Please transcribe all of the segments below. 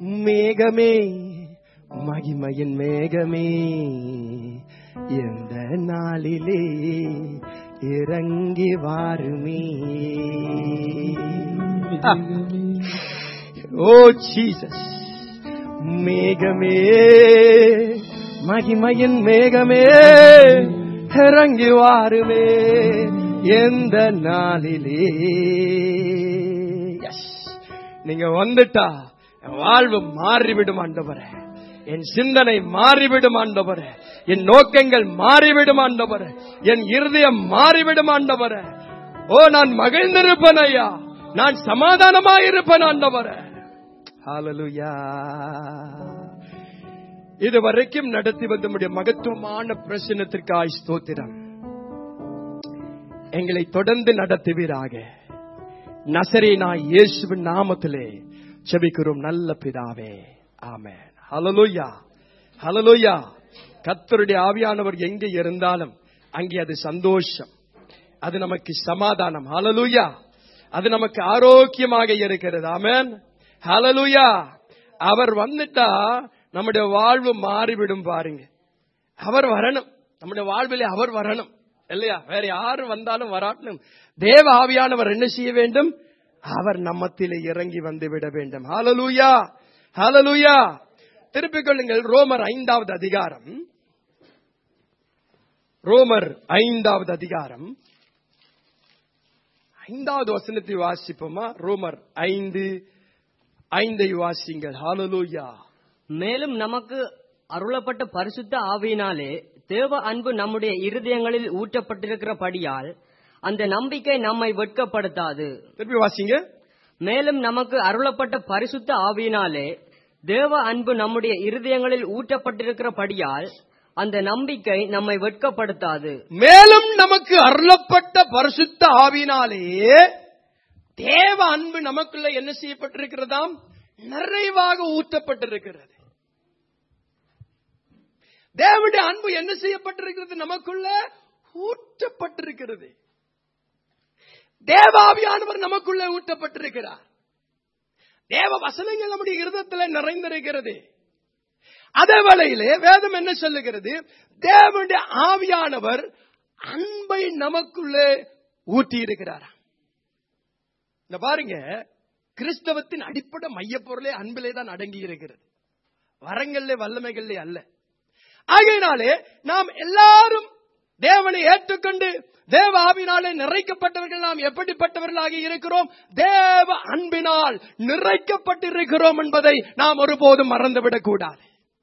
மேகமே மகிமையின் மேகமே எந்த நாளிலே இறங்கி வாருமே ஓ ஜீசஸ் மேகமே மகிமையின் மேகமே இறங்கி வாருமே எந்த நாளிலே Yes. நீங்க வந்துட்டா என் வாழ்வு மாறிவிடும் ஆண்டவரே என் சிந்தனை மாறிவிடும் ஆண்டவரே என் நோக்கங்கள் மாறிவிடும் ஆண்டவரே என் இருதயம் மாறிவிடும் ஆண்டவரே ஓ நான் மகிழ்ந்திருப்பேன் ஐயா நான் சமாதானமாயிருப்பேன் ஆண்டவரே ஹalleluya இதுவரைக்கும் நடத்தி வந்த நம்முடைய மகத்துவமான பிரசனத்திற்காய் ஸ்தோத்திரம் எங்களை தொடர்ந்து நடத்துவீராக நசரேனாய் இயேசுவின் நாமத்திலே செபிக்கிறோம் நல்ல பிதாவே ஆமென் ஹalleluya ஹalleluya கர்த்தருடைய ஆவியானவர் எங்கே இருந்தாலும் அங்கே அது சந்தோஷம் அது நமக்கு சமாதானம் ஹalleluya அது நமக்கு ஆரோக்கியமாக இருக்கிறது ஆமென் ஹalleluya அவர் வந்துட்டா நம்முடைய வாழ்வு மாறிவிடும் பாருங்க அவர் வரணும் நம்முடைய வாழ்விலே அவர் வரணும் இல்லையா வேற யாரும் வந்தாலும் வராட்டும் தேவ ஆவியானவர் என்ன செய்ய வேண்டும் அவர் நம்மத்திலே இறங்கி வந்து விட வேண்டும் ஹalleluya ஹalleluya திருப்பிக் கொள்ளுங்கள் ரோமர் ஐந்தாவது அதிகாரம் ரோமர் ஐந்தாவது அதிகாரம் ஐந்தாவது வசனத்தை வாசிப்போமா ரோமர் ஐந்து ஐந்தை வாசிங்கள் ஹalleluya மேலும் நமக்கு அருளப்பட்ட பரிசுத்த ஆவியினாலே தேவ அன்பு நம்முடைய இருதயங்களில் ஊற்றப்பட்டிருக்கிறபடியால் அந்த நம்பிக்கை நம்மை வெட்கப்படுத்தாது திருப்பி வாசிங்க மேலும் நமக்கு அருளப்பட்ட பரிசுத்த ஆவியினாலே தேவ அன்பு நம்முடைய இருதயங்களில் ஊற்றப்பட்டிருக்கிறபடியால் அந்த நம்பிக்கை நம்மை வெட்கப்படுத்தாது மேலும் நமக்கு அருளப்பட்ட பரிசுத்த ஆவினாலே தேவ அன்பு நமக்குள்ள என்ன செய்யப்பட்டிருக்கிறதாம் நிறைவாக ஊற்றப்பட்டிருக்கிறது தேவனுடைய அன்பு என்ன செய்யப்பட்டிருக்கிறது நமக்குள்ள ஊற்றப்பட்டிருக்கிறது தேவாவியானவர் நமக்குள்ள ஊற்றப்பட்டிருக்கிறார் தேவ வசனங்கள் நம்முடைய இருதயத்தில் நிறைந்திருக்கிறது அதே வேளையிலே வேதம் என்ன சொல்லுகிறது தேவனுடைய ஆவியானவர் அன்பை நமக்குள்ளே ஊட்டி இருக்கிறார் இந்த பாருங்க கிறிஸ்தவத்தின் அடிப்படை மையப்பொருளே அன்பிலே தான் அடங்கி இருக்கிறது வரங்கள்ல வல்லமைகள்ல அல்ல ஆகையினாலே நாம் எல்லாரும் தேவனை ஏற்றுக்கொண்டு தேவ ஆவினாலே நிறைக்கப்பட்டவர்கள் நாம் எப்படிப்பட்டவர்களாக இருக்கிறோம் தேவ அன்பினால் நிறைக்கப்பட்டிருக்கிறோம் என்பதை நாம் ஒருபோதும் மறந்துவிடக் கூடாது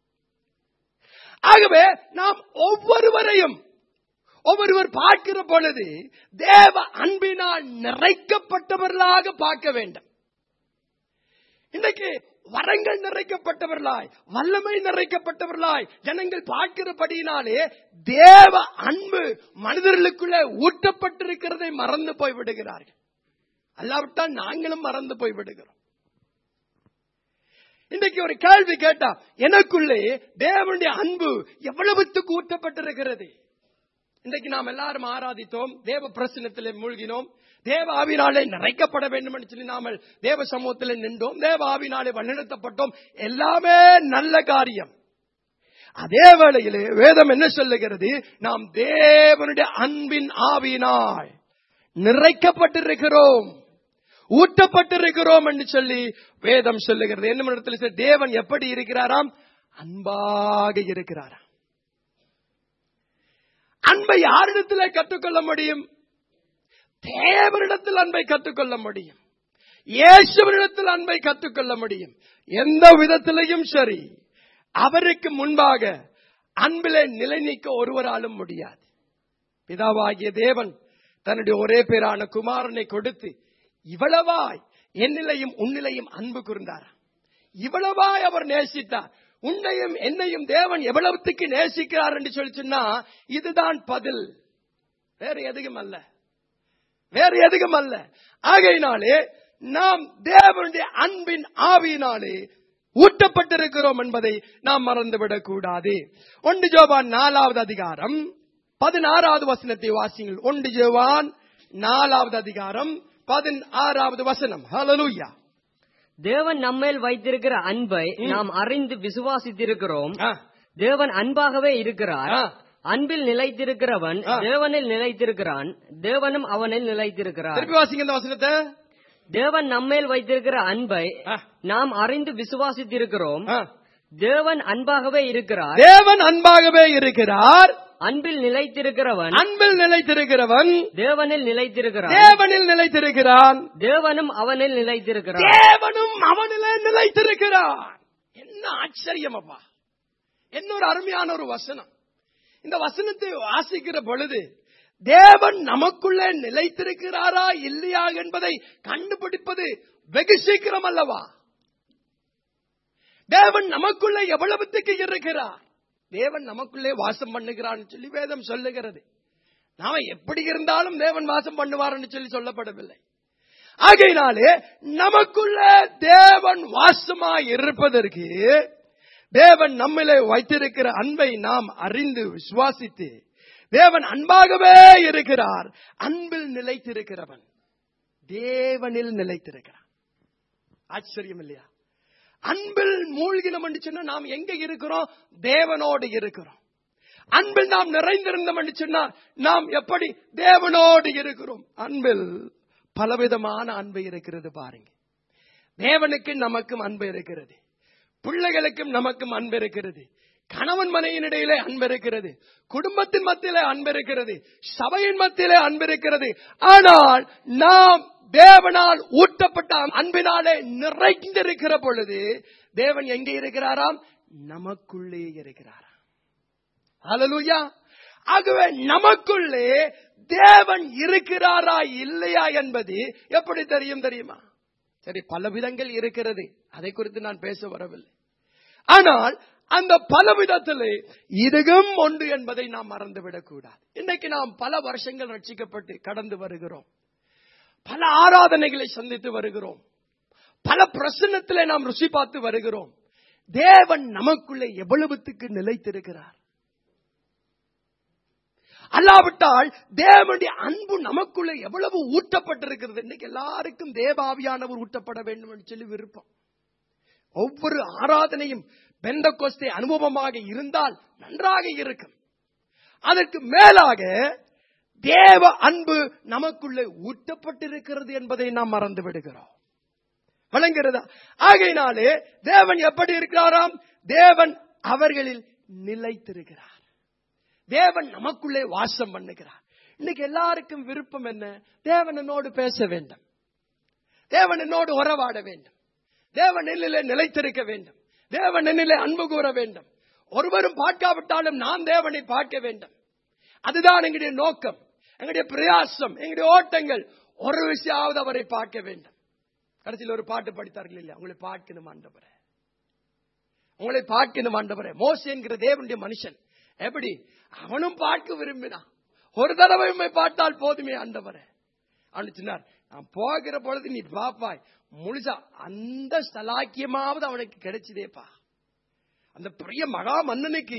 ஆகவே நாம் ஒவ்வொருவரையும் ஒவ்வொருவர் பார்க்கிற பொழுது தேவ அன்பினால் நிறைக்கப்பட்டவர்களாக பார்க்க வேண்டும் இன்னைக்கு வரங்கள் நிறைக்கப்பட்டவர்களாய் வல்லமை நிறைக்கப்பட்டவர்களாய் ஜனங்கள் பார்க்கிறபடியினாலே தேவ அன்பு மனிதர்களுக்குள்ளே ஊட்டப்பட்டிருக்கிறதை மறந்து போய் விடுகிறார்கள் அல்லாவிட்டால் நாங்களும் மறந்து போய் விடுகிறோம் இன்றைக்கு ஒரு கேள்வி கேட்டா எனக்குள்ளே தேவனுடைய அன்பு எவ்வளவுத்துக்கு ஊட்டப்பட்டிருக்கிறது இன்றைக்கு நாம் எல்லாரும் ஆராதித்தோம் தேவ பிரசனத்திலே மூழ்கினோம் தேவ ஆவினாலே நிறைக்கப்பட வேண்டும் என்று சொல்லி நாமல் தேவ சமூகத்திலே நின்றோம் தேவ ஆவினாலே வழிநடத்தப்பட்டோம் எல்லாமே நல்ல காரியம் அதே வேளையிலே வேதம் என்ன சொல்லுகிறது நாம் தேவனுடைய அன்பின் ஆவியினால் நிறைக்கப்பட்டிருக்கிறோம் ஊட்டப்பட்டிருக்கிறோம் என்று சொல்லி வேதம் சொல்லுகிறது என்ன இடத்துல தேவன் எப்படி இருக்கிறாராம் அன்பாக இருக்கிறாராம் அன்பை யாரிடத்திலே கற்றுக்கொள்ள முடியும் தேவனிடத்தில் அன்பை கற்றுக்கொள்ள முடியும் இயேசுவனிடத்தில் அன்பை கற்றுக்கொள்ள முடியும் எந்த விதத்திலையும் சரி அவருக்கு முன்பாக அன்பிலே நிலை நிற்க ஒருவராலும் முடியாது பிதாவாகிய தேவன் தன்னுடைய ஒரே பேரான குமாரனை கொடுத்து இவ்வளவாய் என்னிலையும் உன்னிலையும் அன்பு கூர்ந்தார் இவ்வளவாய் அவர் நேசித்தார் உன்னையும் என்னையும் தேவன் எவ்வளவுத்துக்கு நேசிக்கிறார் என்று சொல்லி சொன்னா இதுதான் பதில் வேற எதுவும் அல்ல வேற எதுவும் அல்ல ஆகையினாலே நாம் தேவனுடைய அன்பின் ஆவியினாலே ஊட்டப்பட்டிருக்கிறோம் என்பதை நாம் மறந்துவிடக் கூடாது ஒன்று ஜோவான் நாலாவது அதிகாரம் பதினாறாவது வசனத்தை வாசிங்கள் ஒன்று ஜோவான் நாலாவது அதிகாரம் பதினாறாவது வசனம் ஹalleluya தேவன் நம்மேல் வைத்திருக்கிற அன்பை நாம் அறிந்து விசுவாசித்திருக்கிறோம் ஆ, தேவன் அன்பாகவே இருக்கிறார் ஆ. அன்பில் நிலைத்திருக்கிறவன் ஆ. தேவனில் நிலைத்திருக்கிறான் தேவனும் அவனில் நிலைத்திருக்கிறார் திருப்பி வாசிங்க இந்த வசனத்தை தேவன் நம்மேல் வைத்திருக்கிற அன்பை ஆ, நாம் அறிந்து விசுவாசித்திருக்கிறோம் ஆ. தேவன் அன்பாகவே இருக்கிறார் தேவன் அன்பாகவே இருக்கிறார் அன்பில் நிலைத்திருக்கிறவன் அன்பில் நிலைத்திருக்கிறவன் தேவனில் நிலைத்திருக்கிறான் தேவனில் நிலைத்திருக்கிறான் தேவனும் அவனில் நிலைத்திருக்கிறான் தேவனும் அவனிலே நிலைத்திருக்கிறான் என்ன ஆச்சரியம் அப்பா என்ன ஒரு அருமையான ஒரு வசனம் இந்த வசனத்தை வாசிக்கிற பொழுது தேவன் நமக்குள்ளே நிலைத்திருக்கிறாரா இல்லையா என்பதை கண்டுபிடிப்பது வெகு சீக்கிரம் அல்லவா தேவன் நமக்குள்ளே எவ்வளவுத்துக்கு இருக்கிறார் தேவன் நமக்குள்ளே வாசம் பண்ணுகிறான்னு சொல்லி வேதம் சொல்லுகிறது நாம எப்படி இருந்தாலும் தேவன் வாசம் பண்ணுவார்னு சொல்லி சொல்லப்படவில்லை ஆகையினாலே நமக்குள்ள தேவன் வாசமாய் இருப்பதற்கு தேவன் நம்மிலே வைத்திருக்கிற அன்பை நாம் அறிந்து விசுவாசித்து தேவன் அன்பாகவே இருக்கிறார் அன்பில் நிலைத்திருக்கிறவன் தேவனில் நிலைத்திருக்கிறான் ஆச்சரியம் இல்லையா அன்பில் மூழ்கினோம் என்று சொன்னா நாம் எங்க இருக்கிறோம் தேவனோடு இருக்கிறோம் அன்பில் நாம் நிறைந்திருந்தோம் என்று சொன்னா நாம் எப்படி தேவனோடு இருக்கிறோம் அன்பில் பலவிதமான அன்பு இருக்கிறது பாருங்க தேவனுக்கு நமக்கும் அன்பு இருக்கிறது பிள்ளைகளுக்கும் நமக்கும் அன்பு இருக்கிறது கணவன் மனையின் இடையிலே அன்பு இருக்கிறது குடும்பத்தின் மத்தியிலே அன்பு இருக்கிறது சபையின் மத்தியிலே அன்பு இருக்கிறது ஆனால் நாம் தேவனால் ஊட்டப்பட்ட அன்பினாலே நிறைந்திருக்கிற பொழுது தேவன் எங்கே இருக்கிறாராம் நமக்குள்ளே இருக்கிறாராம் ஹalleluya ஆகவே நமக்குள்ளே தேவன் இருக்கிறாரா இல்லையா என்பது எப்படி தெரியும் தெரியுமா சரி பல விதங்கள் இருக்கிறது அதை குறித்து நான் பேச வரவில்லை ஆனால் அந்த பல விதத்திலே இதுவும் ஒன்று என்பதை நாம் மறந்துவிடக் கூடாது இன்னைக்கு நாம் பல வருஷங்கள் ரட்சிக்கப்பட்டு கடந்து வருகிறோம் பல ஆராதனைகளை சந்தித்து வருகிறோம் பல பிரசன்னத்திலே நாம் ருசி பார்த்து வருகிறோம் தேவன் நமக்குள்ளே எவ்வளவுத்துக்கு நிலைத்திருக்கிறார் அல்லாவிட்டால் தேவனுடைய அன்பு நமக்குள்ளே எவ்வளவு ஊட்டப்பட்டிருக்கிறது இன்னைக்கு எல்லாருக்கும் தேவாவியானவர் ஊட்டப்பட வேண்டும் என்று சொல்லி விருப்பம் ஒவ்வொரு ஆராதனையும் பெந்தகோஸ்தே அனுபவமாக இருந்தால் நன்றாக இருக்கும் அதற்கு மேலாக தேவ அன்பு நமக்குள்ளே ஊட்டப்பட்டிருக்கிறது என்பதை நாம் மறந்து விடுகிறோம் வழங்குகிறதா ஆகையினாலே தேவன் எப்படி இருக்கிறாராம் தேவன் அவர்களில் நிலைத்திருக்கிறார் தேவன் நமக்குள்ளே வாசம் பண்ணுகிறார் இன்னைக்கு எல்லாருக்கும் விருப்பம் என்ன தேவன் என்னோடு பேச வேண்டும் தேவன் என்னோடு உறவாட வேண்டும் தேவன் என்னிலே நிலைத்திருக்க வேண்டும் தேவன் என்னிலே அன்பு கூற வேண்டும் ஒருவரும் பார்க்காவிட்டாலும் நான் தேவனை பார்க்க வேண்டும் அதுதான் எங்களுடைய நோக்கம் எங்களுடைய பிரயாசம் எங்களுடைய ஓட்டங்கள் ஒரு விஷயாவது அவரை பார்க்க வேண்டும் கடைசியில் ஒரு பாட்டு படித்தார்கள் இல்லையா உங்களை பார்க்கணும் ஆண்டவரே உங்களை பார்க்கணும் ஆண்டவரே மோசே என்கிற தேவனுடைய மனுஷன் எப்படி அவனும் பார்க்க விரும்பினான் ஒரு தடவை உம்மை பார்த்தால் போதுமே ஆண்டவரே அவனு சொன்னார் நான் போகிற பொழுது நீ பாப்பாய் முழுசா அந்த ஸ்தலாக்கியமாவது அவனுக்கு கிடைச்சதேப்பா அந்த பெரிய மகா மன்னனுக்கு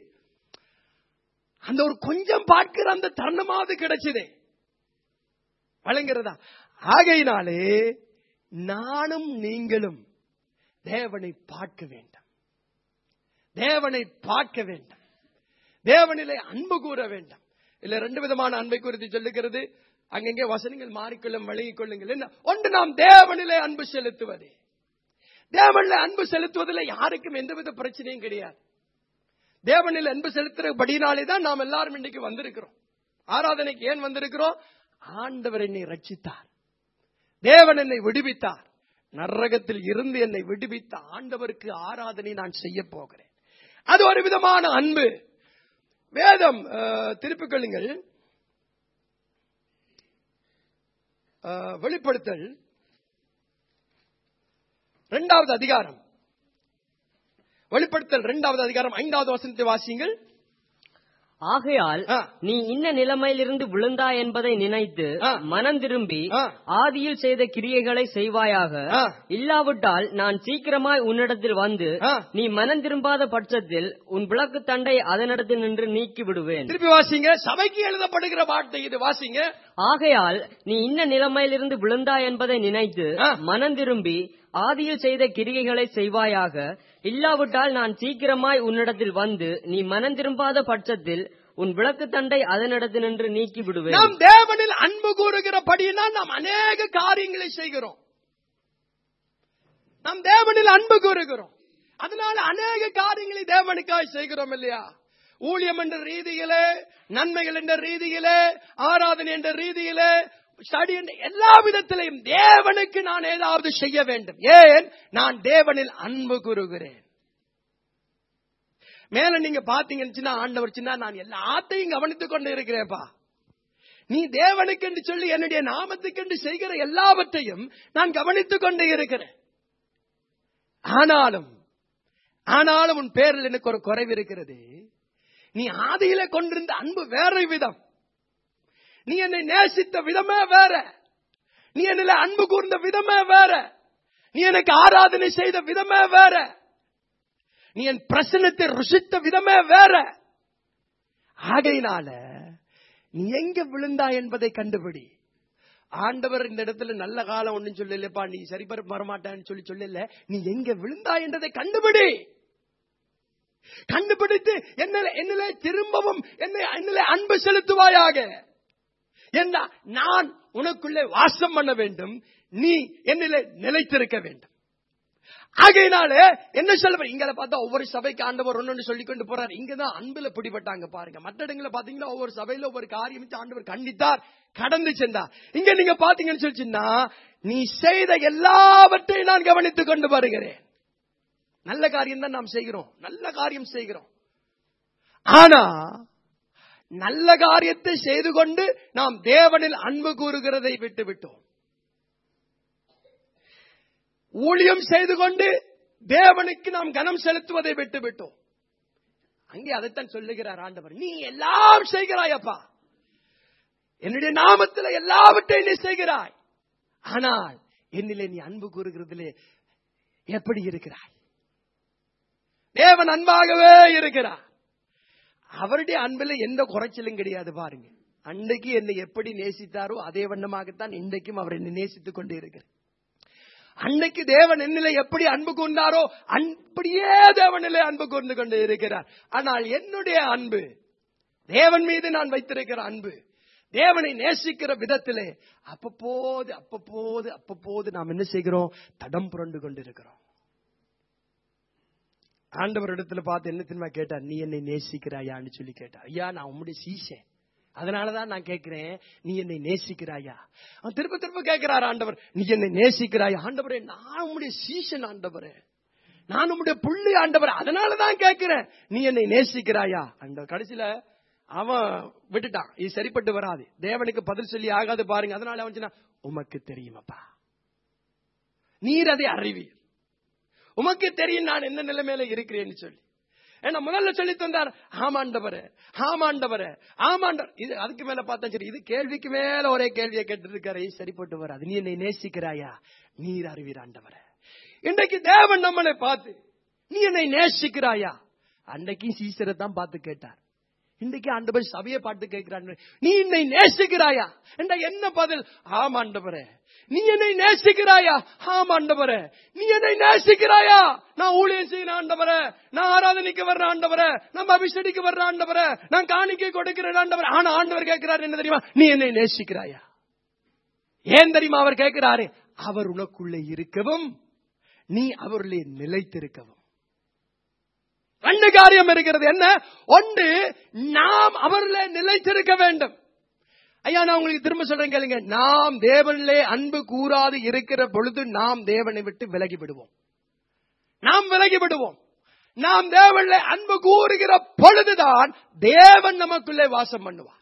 அந்த ஒரு கொஞ்சம் பார்க்கிற அந்த தருணமாவது கிடைச்சதே வழங்குறதா ஆகையினாலே நானும் நீங்களும் தேவனை பார்க்க வேண்டும் தேவனை பார்க்க வேண்டும் தேவனிலே அன்பு கூற வேண்டும் இல்ல ரெண்டு விதமான அன்பை குறித்து சொல்லுகிறது அங்கங்கே வசனங்கள் மாறிக்கொள்ளும் வழங்கிக் கொள்ளுங்கள் என்ன ஒன்று நாம் தேவனிலே அன்பு செலுத்துவது தேவனிலே அன்பு செலுத்துவதில் யாருக்கும் எந்தவித பிரச்சனையும் கிடையாது தேவனில் அன்பு செலுத்துறபடினாலே தான் நாம் எல்லாரும் இன்னைக்கு வந்திருக்கிறோம் ஆராதனைக்கு ஏன் வந்திருக்கிறோம் ஆண்டவர் என்னை ரட்சித்தார் தேவன் என்னை விடுவித்தார் நரகத்தில் இருந்து என்னை விடுவித்த ஆண்டவருக்கு ஆராதனை நான் செய்ய போகிறேன் அது ஒரு விதமான அன்பு வேதம் அஹ், திருப்பிக் கொள்ளுங்கள் அஹ், வெளிப்படுத்தல் இரண்டாவது அதிகாரம் வெளிப்படுத்தல் இரண்டாவது அதிகாரம் ஐந்தாவது வசனத்தை வாசியுங்கள் ஆகையால் ஆ. நீ இன்ன நிலைமையிலிருந்து விழுந்தாய் என்பதை நினைத்து ஆ. மனம் திரும்பி ஆ. ஆதியில் செய்த கிரியைகளை செய்வாயாக ஆ. இல்லாவிட்டால் நான் சீக்கிரமாய் உன்னிடத்தில் வந்து ஆ. நீ மனம் திரும்பாத பட்சத்தில் உன் விளக்கு தண்டை அதனிடத்தில் நின்று நீக்கி விடுவேன் திருப்பி வாசிங்க சபைக்கு எழுதப்படுகிற வார்த்தை இது வாசிங்க ஆகையால் நீ இன்ன நிலைமையிலிருந்து விழுந்தாய் என்பதை நினைத்து ஆ. மனம் திரும்பி ஆதியில் செய்த கிரிகைகளை செய்வாயாக இல்லாவிட்டால் நான் சீக்கிரமாய் உன்னிடத்தில் வந்து நீ மனம் திரும்பாத பட்சத்தில் உன் விளக்கு தண்டை அதனிடத்தினின்று நீக்கி விடுவேன் நாம் தேவனில் அன்பு கூறுகிறபடியினால் நாம் அநேக காரியங்களை செய்கிறோம் நாம் தேவனில் அன்பு கூறுகிறோம் அதனால அநேக காரியங்களை தேவனுக்காய் செய்கிறோம் இல்லையா ஊழியம் என்ற ரீதியிலே நன்மைகள் என்ற ரீதியிலே ஆராதனை என்ற ரீதியிலே ஸ்டடி என்ற எல்லா விதத்திலையும் தேவனுக்கு நான் ஏதாவது செய்ய வேண்டும் ஏன் நான் தேவனில் அன்பு கூறுகிறேன் மேல நீங்க பாத்தீங்கன்னு ஆண்டவர் சின்ன நான் எல்லாத்தையும் கவனித்துக் கொண்டு இருக்கிறேன்ப்பா நீ தேவனுக்கு என்று சொல்லி என்னுடைய நாமத்துக்கு என்று செய்கிற எல்லாவற்றையும் நான் கவனித்துக் கொண்டு இருக்கிறேன் ஆனாலும் ஆனாலும் உன் பேரில் எனக்கு ஒரு குறைவு இருக்கிறது நீ ஆதியில கொண்டிருந்த அன்பு வேற விதம் நீ என்னை நேசித்த விதமே வேற நீ என்னில அன்பு கூர்ந்த விதமே வேற நீ எனக்கு ஆராதனை செய்த விதமே வேற நீ என் பிரசனத்தை ருசித்த விதமே வேற ஆகையினால நீ எங்க விழுந்தா என்பதை கண்டுபிடி ஆண்டவர் இந்த இடத்துல நல்ல காலம் ஒண்ணும் சொல்லலப்பா நீ சரிபர வரமாட்டான்னு சொல்லி சொல்லல நீ எங்க விழுந்தா என்றதை கண்டுபிடி கண்டுபிடித்து என்ன என்னிலே திரும்பவும் என்ன என்னிலே அன்பு செலுத்துவாயாக என்ன நான் உனக்குள்ளே வாசம் பண்ண வேண்டும் நீ என்னிலே நிலைத்திருக்க வேண்டும் ஆகையினாலே என்ன சொல்ல இங்க பார்த்தா ஒவ்வொரு சபைக்கு ஆண்டவர் ஒன்னு சொல்லி கொண்டு போறாரு இங்கதான் அன்புல பிடிபட்டாங்க பாருங்க மற்ற இடங்களை பாத்தீங்கன்னா ஒவ்வொரு சபையில ஒவ்வொரு காரியம் வச்சு ஆண்டவர் கண்டித்தார் கடந்து சென்றார் இங்க நீங்க பாத்தீங்கன்னு சொல்லிச்சுன்னா நீ செய்த எல்லாவற்றையும் நான் கவனித்துக் கொண்டு வருகிறேன் நல்ல காரியம் தான் நாம் செய்கிறோம் நல்ல காரியம் செய்கிறோம் ஆனா நல்ல காரியத்தை செய்து கொண்டு நாம் தேவனில் அன்பு கூறுகிறதை விட்டு விட்டோம் ஊழியம் செய்து கொண்டு தேவனுக்கு நாம் கனம் செலுத்துவதை விட்டு விட்டோம் அங்கே அதைத்தான் சொல்லுகிறார் ஆண்டவர் நீ எல்லாம் செய்கிறாய் அப்பா என்னுடைய நாமத்தில் எல்லாவற்றையும் நீ செய்கிறாய் ஆனால் என்னிலே நீ அன்பு கூறுகிறதிலே எப்படி இருக்கிறாய் தேவன் அன்பாகவே இருக்கிறார் அவருடைய அன்பில் எந்த குறைச்சலும் கிடையாது பாருங்க அன்னைக்கு என்னை எப்படி நேசித்தாரோ அதே வண்ணமாகத்தான் இன்றைக்கும் அவர் என்னை நேசித்துக் கொண்டு இருக்கிறார் அன்னைக்கு தேவன் என்னிலே எப்படி அன்பு கொண்டாரோ அப்படியே தேவனிலே அன்பு கொண்டு கொண்டு இருக்கிறார் ஆனால் என்னுடைய அன்பு தேவன் மீது நான் வைத்திருக்கிற அன்பு தேவனை நேசிக்கிற விதத்திலே அப்பப்போது அப்பப்போது அப்பப்போது நாம் என்ன செய்கிறோம் தடம் புரண்டு கொண்டிருக்கிறோம் ஆண்டவர் இடத்துல பார்த்து என்ன தெரியுமா கேட்டார் நீ என்னை நேசிக்கிறாயான்னு சொல்லி கேட்டார் ஐயா நான் உம்முடைய சீசேன் அதனாலதான் நான் கேட்கிறேன் நீ என்னை நேசிக்கிறாயா அவன் திரும்ப திரும்ப கேட்கிறார் ஆண்டவர் நீ என்னை நேசிக்கிறாயா ஆண்டவரே நான் உம்முடைய சீசன் ஆண்டவரே நான் உம்முடைய புள்ளி ஆண்டவர் அதனாலதான் கேட்கிறேன் நீ என்னை நேசிக்கிறாயா அந்த கடைசியில அவன் விட்டுட்டான் இது சரிப்பட்டு வராது தேவனுக்கு பதில் சொல்லி ஆகாது பாருங்க அதனால அவன் சொன்னா உமக்கு தெரியுமப்பா நீர் அதை அறிவீர் உமக்கு தெரியும் நான் எந்த நிலைமையில இருக்கிறேன்னு சொல்லி ஏன்னா முதல்ல சொல்லி தந்தார் ஆமாண்டவரே ஆமாண்டவரே ஆமாண்டவர் இது அதுக்கு மேல பார்த்தா சரி இது கேள்விக்கு மேல ஒரே கேள்வியை கேட்டு இருக்காரு சரிப்பட்டு வராது நீ என்னை நேசிக்கிறாயா நீர் அறிவீராண்டவரே இன்றைக்கு தேவன் நம்மளை பார்த்து நீ என்னை நேசிக்கிறாயா அன்னைக்கு சீசரை தான் பார்த்து கேட்டார் இன்றைக்கு ஆண்டவர் சபையை பார்த்து கேட்கிறான் நீ என்னை நேசிக்கிறாயா என்ற என்ன பதில் ஆமாண்டவரே நீ என்னை நேசிக்கிறாயா ஆமாண்டவரே நீ என்னை நேசிக்கிறாயா நான் ஊழியம் செய்யற ஆண்டவரே நான் ஆராதனைக்கு வர்ற ஆண்டவரே நம்ம அபிஷேடிக்கு வர்ற ஆண்டவரே நான் காணிக்கை கொடுக்கிறேன் ஆண்டவர் ஆனா ஆண்டவர் கேட்கிறார் என்ன தெரியுமா நீ என்னை நேசிக்கிறாயா ஏன் தெரியுமா அவர் கேட்கிறாரு அவர் உனக்குள்ளே இருக்கவும் நீ அவர்களே நிலைத்திருக்கவும் ரெண்டு காரியம் இருக்கிறது என்ன ஒன்று நாம் அவர்களே நிலைத்திருக்க வேண்டும் ஐயா நான் உங்களுக்கு திரும்ப சொல்றேன் கேளுங்க நாம் தேவனிலே அன்பு கூறாது இருக்கிற பொழுது நாம் தேவனை விட்டு விலகி விடுவோம் நாம் விலகி விடுவோம் நாம் தேவனிலே அன்பு கூறுகிற பொழுதுதான் தேவன் நமக்குள்ளே வாசம் பண்ணுவார்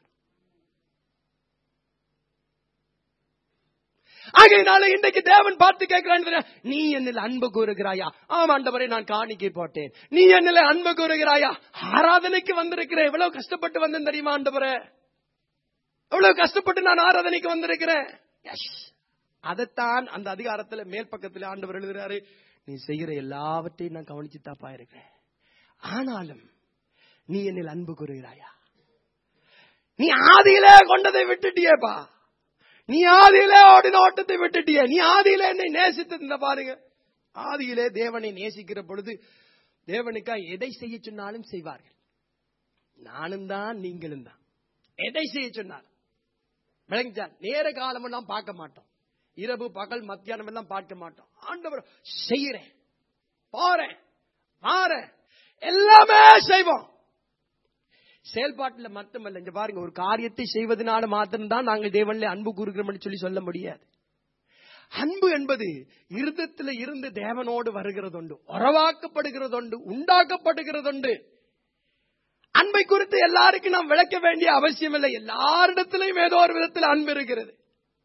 ஆகையினால இன்றைக்கு தேவன் பார்த்து கேட்கிறான் நீ என்னில் அன்பு கூறுகிறாயா ஆமாண்டவரை நான் காணிக்கை போட்டேன் நீ என்னில் அன்பு கூறுகிறாயா ஆராதனைக்கு வந்திருக்கிறேன் எவ்வளவு கஷ்டப்பட்டு வந்தேன் தெரியுமா ஆண்டவரே எவ்வளவு கஷ்டப்பட்டு நான் ஆராதனைக்கு வந்திருக்கிறேன் Yes. அதைத்தான் அந்த அதிகாரத்துல மேல் பக்கத்துல ஆண்டவர் எழுதுறாரு நீ செய்கிற எல்லாவற்றையும் நான் கவனிச்சு தாப்பா இருக்கிறேன் ஆனாலும் நீ என்னில் அன்பு கூறுகிறாயா நீ ஆதியிலே கொண்டதை விட்டுட்டியேப்பா நீ ஆதியிலே ஓடின ஓட்டத்தை விட்டுட்டிய நீ ஆதியிலே என்னை நேசித்திருந்த பாருங்க ஆதியிலே தேவனை நேசிக்கிற பொழுது தேவனுக்கா எதை செய்ய சொன்னாலும் செய்வார்கள் நானும் தான் நீங்களும் தான் எதை செய்ய சொன்னார் விளங்கிச்சா நேர காலம் எல்லாம் பார்க்க மாட்டோம் இரவு பகல் மத்தியானம் எல்லாம் பார்க்க மாட்டோம் ஆண்டவர் செய்யறேன் போறேன் மாறேன் எல்லாமே செய்வோம் செயல்பாட்டுல மட்டுமல்ல இங்க பாருங்க ஒரு காரியத்தை செய்வதனால மாத்திரம்தான் நாங்கள் தேவன்ல அன்பு கூறுகிறோம் சொல்லி சொல்ல முடியாது அன்பு என்பது இருதத்தில் இருந்து தேவனோடு வருகிறதுண்டு உறவாக்கப்படுகிறதுண்டு உண்டாக்கப்படுகிறதுண்டு அன்பை குறித்து எல்லாருக்கும் நாம் விளக்க வேண்டிய அவசியம் இல்லை எல்லாரிடத்திலையும் ஏதோ ஒரு விதத்தில் அன்பு இருக்கிறது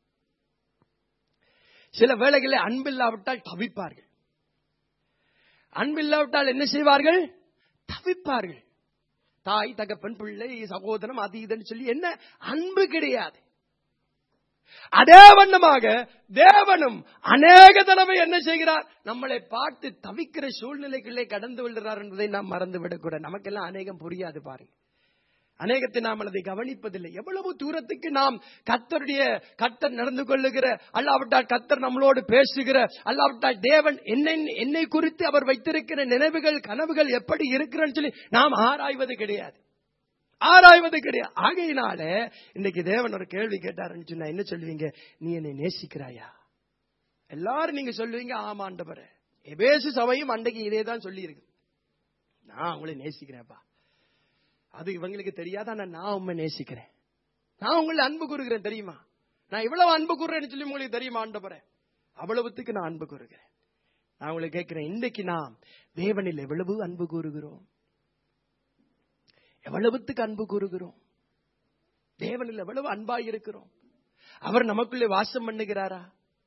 சில வேளைகளில் அன்பில்லாவிட்டால் தவிப்பார்கள் அன்பில்லாவிட்டால் என்ன செய்வார்கள் தவிப்பார்கள் தாய் தகப்பன் பிள்ளை சகோதரம் அது இதுன்னு சொல்லி என்ன அன்பு கிடையாது அதே வண்ணமாக தேவனும் அநேக தடவை என்ன செய்கிறார் நம்மளை பார்த்து தவிக்கிற சூழ்நிலைகளே கடந்து விடுறார் என்பதை நாம் மறந்து விடக்கூடாது நமக்கெல்லாம் அநேகம் புரியாது பாருங்க அநேகத்தை நாம் அதை கவனிப்பதில்லை எவ்வளவு தூரத்துக்கு நாம் கத்தருடைய கத்தர் நடந்து கொள்ளுகிற அல்லாவிட்டால் கத்தர் நம்மளோடு பேசுகிற அல்லாவிட்டால் தேவன் என்னை என்னை குறித்து அவர் வைத்திருக்கிற நினைவுகள் கனவுகள் எப்படி இருக்கிறன்னு சொல்லி நாம் ஆராய்வது கிடையாது ஆராய்வது கிடையாது ஆகையினால இன்னைக்கு தேவன் ஒரு கேள்வி கேட்டாருன்னு சொன்னா என்ன சொல்லுவீங்க நீ என்னை நேசிக்கிறாயா எல்லாரும் நீங்க சொல்லுவீங்க ஆமாண்டவர எபேசு சபையும் அன்றைக்கு இதே தான் சொல்லி இருக்கு நான் உங்களை நேசிக்கிறேன்ப்பா அது இவங்களுக்கு தெரியாத ஆனா நான் உண்மை நேசிக்கிறேன் நான் உங்களை அன்பு கூறுகிறேன் தெரியுமா நான் இவ்வளவு அன்பு கூறுறேன்னு சொல்லி உங்களுக்கு தெரியுமா ஆண்டவரே அவ்வளவுத்துக்கு நான் அன்பு கூறுகிறேன் நான் உங்களை கேட்கிறேன் இன்றைக்கு நாம் தேவனில் எவ்வளவு அன்பு கூறுகிறோம் எவ்வளவுத்துக்கு அன்பு கூறுகிறோம் தேவனில் எவ்வளவு அன்பாய் இருக்கிறோம் அவர் நமக்குள்ளே வாசம் பண்ணுகிறாரா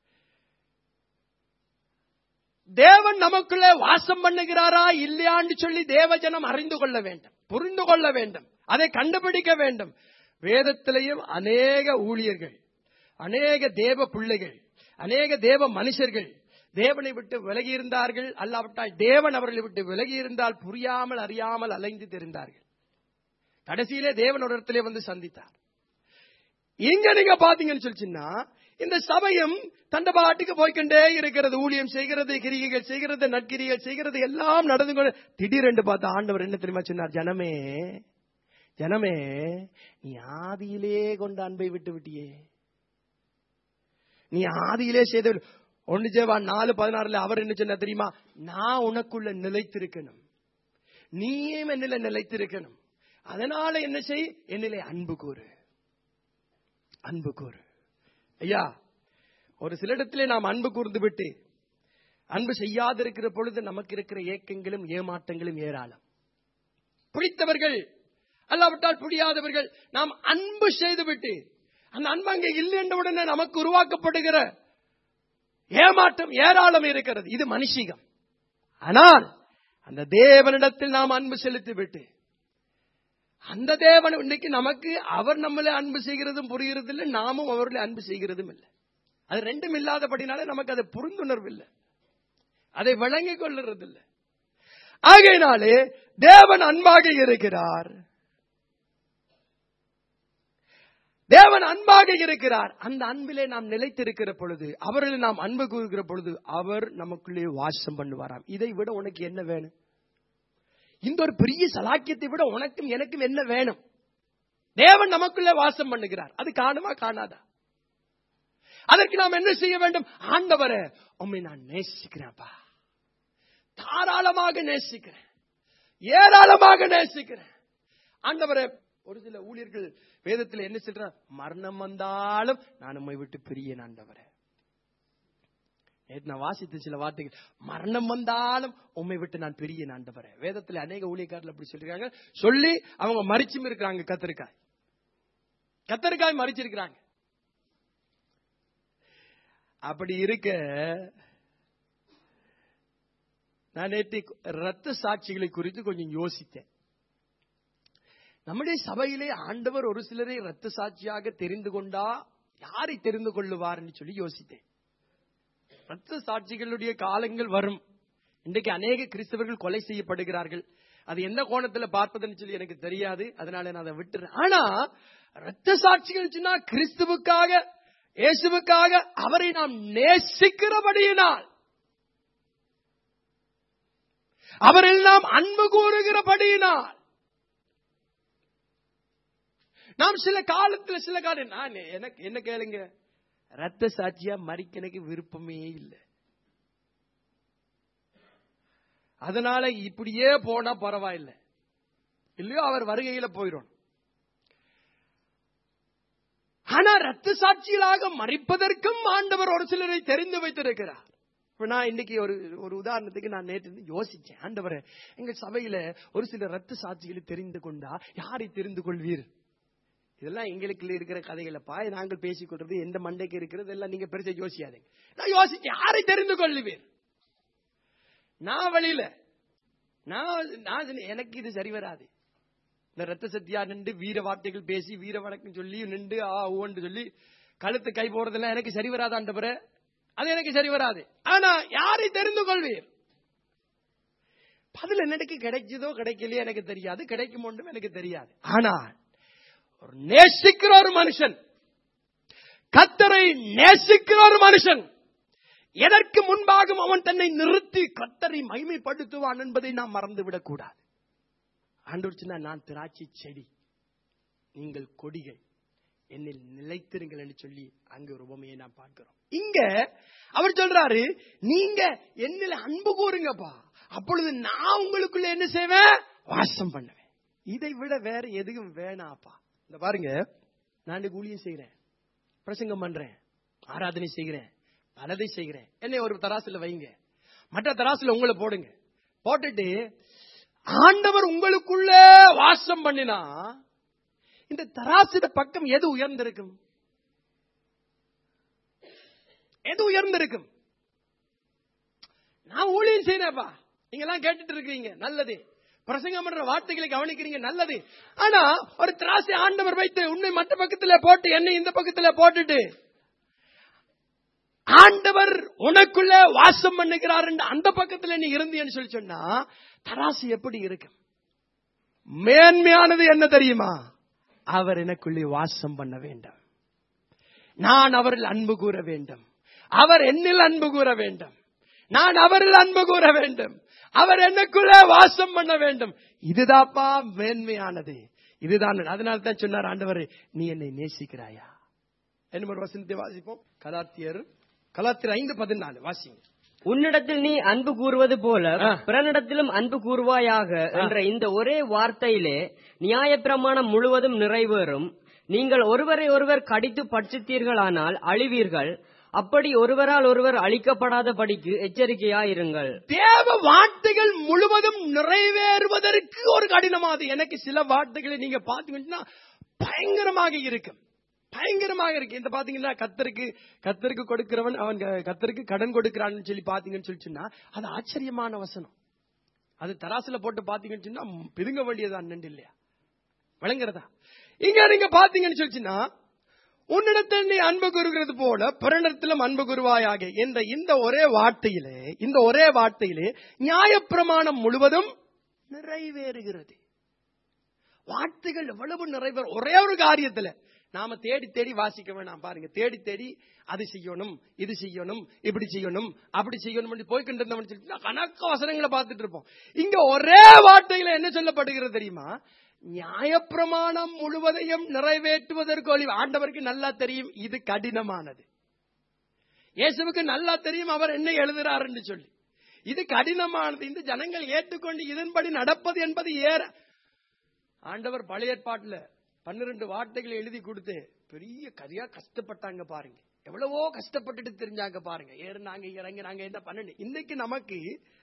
தேவன் நமக்குள்ளே வாசம் பண்ணுகிறாரா இல்லையான்னு சொல்லி தேவஜனம் அறிந்து கொள்ள வேண்டும் புரிந்து கொள்ள வேண்டும் அதை கண்டுபிடிக்க வேண்டும் வேதத்திலேயும் அநேக ஊழியர்கள் அநேக தேவ பிள்ளைகள் அநேக தேவ மனுஷர்கள் தேவனை விட்டு விலகி இருந்தார்கள் அல்லாவிட்டால் தேவன் அவர்களை விட்டு விலகி இருந்தால் புரியாமல் அறியாமல் அலைந்து தெரிந்தார்கள் கடைசியிலே தேவன் ஒரு இடத்திலே வந்து சந்தித்தார் இங்க நீங்க பாத்தீங்கன்னு சொல்லிச்சுன்னா இந்த சபையும் தண்ட பாட்டுக்கு போய்கொண்டே இருக்கிறது ஊழியம் செய்கிறது கிரிகைகள் செய்கிறது நற்கிரிகள் செய்கிறது எல்லாம் நடந்து கொண்டு திடீரென்று பார்த்த ஆண்டவர் என்ன தெரியுமா சொன்னார் ஜனமே ஜனமே நீ ஆதியிலே கொண்ட அன்பை விட்டு விட்டியே நீ ஆதியிலே செய்த ஒன்னு ஜேவா நாலு பதினாறுல அவர் என்ன சொன்ன தெரியுமா நான் உனக்குள்ள நிலைத்திருக்கணும் நீயும் என்னில நிலைத்திருக்கணும் அதனால என்ன செய் என்னிலே அன்பு கூறு அன்பு கூறு ஐயா ஒரு சில இடத்திலே நாம் அன்பு கூர்ந்து விட்டு அன்பு செய்யாதிருக்கிற பொழுது நமக்கு இருக்கிற ஏக்கங்களும் ஏமாற்றங்களும் ஏராளம் பிடித்தவர்கள் அல்லாவிட்டால் புரியாதவர்கள் நாம் அன்பு செய்துவிட்டு அந்த அன்பு அங்கே இல்லை என்ற உடனே நமக்கு உருவாக்கப்படுகிற ஏமாற்றம் ஏராளம் இருக்கிறது இது மனுஷிகம் ஆனால் அந்த தேவனிடத்தில் நாம் அன்பு செலுத்தி விட்டு அந்த தேவன் இன்னைக்கு நமக்கு அவர் நம்மளை அன்பு செய்கிறதும் புரிகிறது இல்லை நாமும் அவர்களை அன்பு செய்கிறதும் இல்லை அது ரெண்டும் இல்லாதபடினாலே நமக்கு அது புரிந்துணர்வு இல்லை அதை வழங்கிக் கொள்ளுறது இல்லை ஆகையினாலே தேவன் அன்பாக இருக்கிறார் தேவன் அன்பாக இருக்கிறார் அந்த அன்பிலே நாம் நிலைத்திருக்கிற பொழுது அவர்களை நாம் அன்பு கூறுகிற பொழுது அவர் நமக்குள்ளே வாசம் பண்ணுவாராம் இதை விட உனக்கு என்ன வேணும் இந்த ஒரு பெரிய சலாக்கியத்தை விட உனக்கும் எனக்கும் என்ன வேணும் தேவன் நமக்குள்ளே வாசம் பண்ணுகிறார் அது காணுமா காணாதா அதற்கு நாம் என்ன செய்ய வேண்டும் ஆண்டவரை உண்மை நான் நேசிக்கிறேன்ப்பா தாராளமாக நேசிக்கிறேன் ஏராளமாக நேசிக்கிறேன் ஆண்டவரை ஒரு சில ஊழியர்கள் வேதத்தில் என்ன சொல்றார் மரணம் வந்தாலும் நான் உண்மை விட்டு பிரியன் ஆண்டவரை நேற்று நான் வாசித்த சில வார்த்தைகள் மரணம் வந்தாலும் உண்மை விட்டு நான் பெரிய ஆண்டவரே வேதத்தில் அநேக ஊழியக்காரர்கள் அப்படி சொல்லிருக்காங்க சொல்லி அவங்க மறிச்சும் இருக்கிறாங்க கத்தரிக்காய் கத்தரிக்காய் மறிச்சிருக்கிறாங்க அப்படி இருக்க நான் நேற்று ரத்த சாட்சிகளை குறித்து கொஞ்சம் யோசித்தேன் நம்முடைய சபையிலே ஆண்டவர் ஒரு சிலரை ரத்த சாட்சியாக தெரிந்து கொண்டா யாரை தெரிந்து கொள்ளுவார்னு சொல்லி யோசித்தேன் ரத்த சாட்சிகளுடைய காலங்கள் வரும் இன்றைக்கு அநேக கிறிஸ்தவர்கள் கொலை செய்யப்படுகிறார்கள் அது எந்த கோணத்துல பார்ப்பதுன்னு சொல்லி எனக்கு தெரியாது அதனால நான் அதை விட்டுறேன் ஆனா ரத்த சாட்சிகள் சொன்னா கிறிஸ்துவுக்காக இயேசுவுக்காக அவரை நாம் நேசிக்கிறபடியினால் அவரில் நாம் அன்பு கூறுகிறபடியினால் நாம் சில காலத்துல சில காலம் நான் எனக்கு என்ன கேளுங்க ரத்த சாட்சியா மறிக்க எனக்கு விருப்பமே இல்லை அதனால இப்படியே போனா பரவாயில்லை இல்லையோ அவர் வருகையில போயிடும் ஆனா ரத்த சாட்சிகளாக மறிப்பதற்கும் ஆண்டவர் ஒரு சிலரை தெரிந்து வைத்திருக்கிறார் இப்ப நான் இன்னைக்கு ஒரு ஒரு உதாரணத்துக்கு நான் நேற்று இருந்து யோசிச்சேன் ஆண்டவரே எங்க சபையில ஒரு சில ரத்த சாட்சிகளை தெரிந்து கொண்டா யாரை தெரிந்து கொள்வீர் இதெல்லாம் எங்களுக்குள்ள இருக்கிற கதைகளப்பா நாங்கள் பேசிக் கொள்றது எந்த மண்டைக்கு இருக்கிறது எல்லாம் நீங்க பெருசா யோசிக்காதீங்க நான் யோசிச்சேன் யாரை தெரிந்து கொள்ளுவீர் நான் வழியில நான் நான் சொன்னேன், எனக்கு இது சரி வராது இந்த ரத்த சத்தியா நின்று வீர வார்த்தைகள் பேசி வீர வணக்கம் சொல்லி நின்று ஆ ஓன்னு சொல்லி கழுத்து கை போறதெல்லாம் எனக்கு சரி வராது ஆண்டவரே அது எனக்கு சரி வராது ஆனா யாரை தெரிந்து கொள்வீர் பதில் எனக்கு கிடைச்சதோ கிடைக்கலையோ எனக்கு தெரியாது கிடைக்கும் ஒன்றும் எனக்கு தெரியாது ஆனால் ஒரு நேசிக்கிற ஒரு மனுஷன் கத்தரை நேசிக்கிற ஒரு மனுஷன் எதற்கு முன்பாகவும் அவன் தன்னை நிறுத்தி கத்தரை மகிமைப்படுத்துவான் என்பதை நாம் மறந்துவிடக் கூடாது ஆண்டவர் சொன்னார், நான் திராட்சை செடி நீங்கள் கொடிகள் என்னில் நிலைத்திருங்கள் என்று சொல்லி அங்கு ஒரு உபமையை நாம் பார்க்கிறோம் இங்க அவர் சொல்றாரு நீங்க என்னில் அன்பு கூறுங்கப்பா அப்பொழுது நான் உங்களுக்குள்ள என்ன செய்வேன் வாசம் பண்ணுவேன் இதை விட வேற எதுவும் வேணாப்பா இந்த பாருங்க நான் இன்னைக்கு ஊழியம் செய்கிறேன் பிரசங்கம் பண்றேன் ஆராதனை செய்கிறேன் பலதை செய்கிறேன் என்னை ஒரு தராசுல வைங்க மற்ற தராசுல உங்களை போடுங்க போட்டுட்டு ஆண்டவர் உங்களுக்குள்ள வாசம் பண்ணினா இந்த தராசிட பக்கம் எது உயர்ந்திருக்கும் எது உயர்ந்திருக்கும் நான் ஊழியம் செய்யறேப்பா நீங்க எல்லாம் கேட்டுட்டு இருக்கீங்க நல்லது பிரசங்கம் பண்ற வார்த்தைகளை கவனிக்கிறீங்க நல்லது ஆனா ஒரு திராசை ஆண்டவர் வைத்து உன்னை மற்ற பக்கத்துல போட்டு என்னை இந்த பக்கத்துல போட்டுட்டு ஆண்டவர் உனக்குள்ள வாசம் பண்ணுகிறார் என்று அந்த பக்கத்துல நீ இருந்தீன்னு சொல்லி சொன்னா தராசு எப்படி இருக்கும் மேன்மையானது என்ன தெரியுமா அவர் எனக்குள்ளே வாசம் பண்ண வேண்டும் நான் அவரில் அன்பு கூற வேண்டும் அவர் என்னில் அன்பு கூற வேண்டும் நான் அவரில் அன்பு கூற வேண்டும் அவர் எனக்குள்ளே வாசம் பண்ண வேண்டும் இதுதாப்பா மேன்மையானது இதுதான் அதனால தான் சொன்னார் ஆண்டவர் நீ என்னை நேசிக்கிறாயா என்ன ஒரு வசனத்தை வாசிப்போம் கலாத்தியர் கலாத்தியர் ஐந்து பதினாலு வாசிங்க உன்னிடத்தில் நீ அன்பு கூறுவது போல ஆ. பிறனிடத்திலும் அன்பு கூறுவாயாக என்ற இந்த ஒரே வார்த்தையிலே நியாயப்பிரமாணம் முழுவதும் நிறைவேறும் நீங்கள் ஒருவரை ஒருவர் கடித்து பட்சித்தீர்களானால் அழிவீர்கள் அப்படி ஒருவரால் ஒருவர் அழிக்கப்படாத படிக்கு எச்சரிக்கையாயிருங்கள் தேவ வார்த்தைகள் முழுவதும் நிறைவேறுவதற்கு ஒரு கடினமாது எனக்கு சில வார்த்தைகளை நீங்க பாத்தீங்கன்னா பயங்கரமாக இருக்கும் பயங்கரமாக இருக்கு இந்த பாத்தீங்கன்னா கத்தருக்கு கத்தருக்கு கொடுக்கிறவன் அவன் க- கத்தருக்கு கடன் கொடுக்கிறான்னு சொல்லி பாத்தீங்கன்னு சொல்லி சொன்னா அது ஆச்சரியமான வசனம் அது தராசுல போட்டு பாத்தீங்கன்னு சொன்னா ம், பிதுங்க வேண்டியதான் நண்டு இல்லையா விளங்குறதா இங்க நீங்க பாத்தீங்கன்னு சொல்லிச்சுன்னா உன்னிடத்தில் நீ அன்பு கூறுகிறது போல பிறனிடத்திலும் அன்பு கூறுவாயாக என்ற இந்த ஒரே வார்த்தையிலே இந்த ஒரே வார்த்தையிலே நியாயப்பிரமாணம் முழுவதும் நிறைவேறுகிறது வார்த்தைகள் எவ்வளவு நிறைவேற ஒரே ஒரு காரியத்துல நாம தேடி தேடி வாசிக்க வேணாம் பாருங்க தேடி தேடி அது செய்யணும் இது செய்யணும் இப்படி செய்யணும் அப்படி செய்யணும் போய்கிட்டு இருந்தவன் சொல்லி கணக்க வசனங்களை பார்த்துட்டு இருப்போம் இங்க ஒரே வார்த்தையில என்ன சொல்லப்படுகிறது தெரியுமா நியாயப்பிரமாணம் முழுவதையும் நிறைவேற்றுவதற்கு வழி ஆண்டவருக்கு நல்லா தெரியும் இது கடினமானது இயேசுவுக்கு நல்லா தெரியும் அவர் என்ன எழுதுறார் என்று சொல்லி இது கடினமானது இந்த ஜனங்கள் ஏற்றுக்கொண்டு இதன்படி நடப்பது என்பது ஏற ஆண்டவர் பழைய ஏற்பாட்டுல பன்னிரண்டு வார்த்தைகளை எழுதி கொடுத்து பெரிய கதையா கஷ்டப்பட்டாங்க பாருங்க எவ்வளவோ கஷ்டப்பட்டுட்டு தெரிஞ்சாங்க பாருங்க ஏறினாங்க இறங்கினாங்க என்ன பண்ணு இன்னைக்கு நமக்கு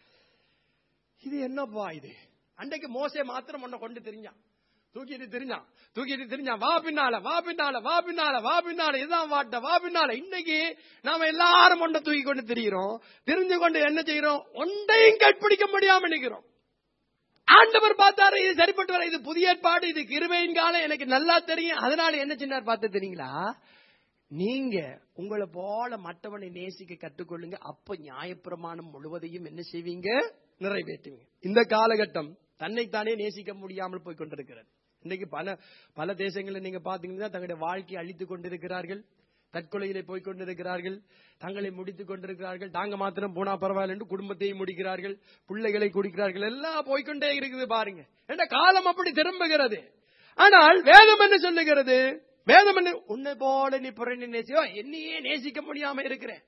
இது என்னப்பா இது அன்றைக்கு மோசே மாத்திரம் உன்னை கொண்டு தெரிஞ்சான் தூக்கிட்டு தெரிஞ்சான் தூக்கிட்டு தெரிஞ்சான் வா பின்னால வா பின்னால வா பின்னால வா பின்னால இதுதான் வாட்ட வா பின்னால இன்னைக்கு நாம எல்லாரும் ஒன்றை தூக்கி கொண்டு திரிகிறோம் தெரிஞ்சு கொண்டு என்ன செய்யறோம் ஒன்றையும் கற்பிடிக்க முடியாம நிக்கிறோம் ஆண்டவர் பார்த்தாரு இது சரிப்பட்டு வர இது புதிய ஏற்பாடு இது கிருபையின் காலம் எனக்கு நல்லா தெரியும் அதனால என்ன சொன்னார் பார்த்து தெரியுங்களா நீங்க உங்களை போல மற்றவனை நேசிக்க கற்றுக்கொள்ளுங்க அப்ப நியாயப்பிரமாணம் முழுவதையும் என்ன செய்வீங்க நிறைவேற்றுவீங்க இந்த காலகட்டம் தன்னைத்தானே நேசிக்க முடியாமல் போய் கொண்டிருக்கிறது இன்னைக்கு பல பல தேசங்களில் நீங்க பாத்தீங்கன்னா தங்களுடைய வாழ்க்கையை அழித்துக் கொண்டிருக்கிறார்கள் தற்கொலையிலே போய்க் கொண்டிருக்கிறார்கள் தங்களை முடித்துக் கொண்டிருக்கிறார்கள் தாங்க மாத்திரம் போனா பரவாயில்ல என்று குடும்பத்தையும் முடிக்கிறார்கள் பிள்ளைகளை குடிக்கிறார்கள் எல்லாம் போய்க்கொண்டே இருக்குது பாருங்க என்ற காலம் அப்படி திரும்புகிறது ஆனால் வேதம் என்ன சொல்லுகிறது வேதம் என்ன உன்னை போல நீ புறணி நேசியோ என்னையே நேசிக்க முடியாம இருக்கிறேன்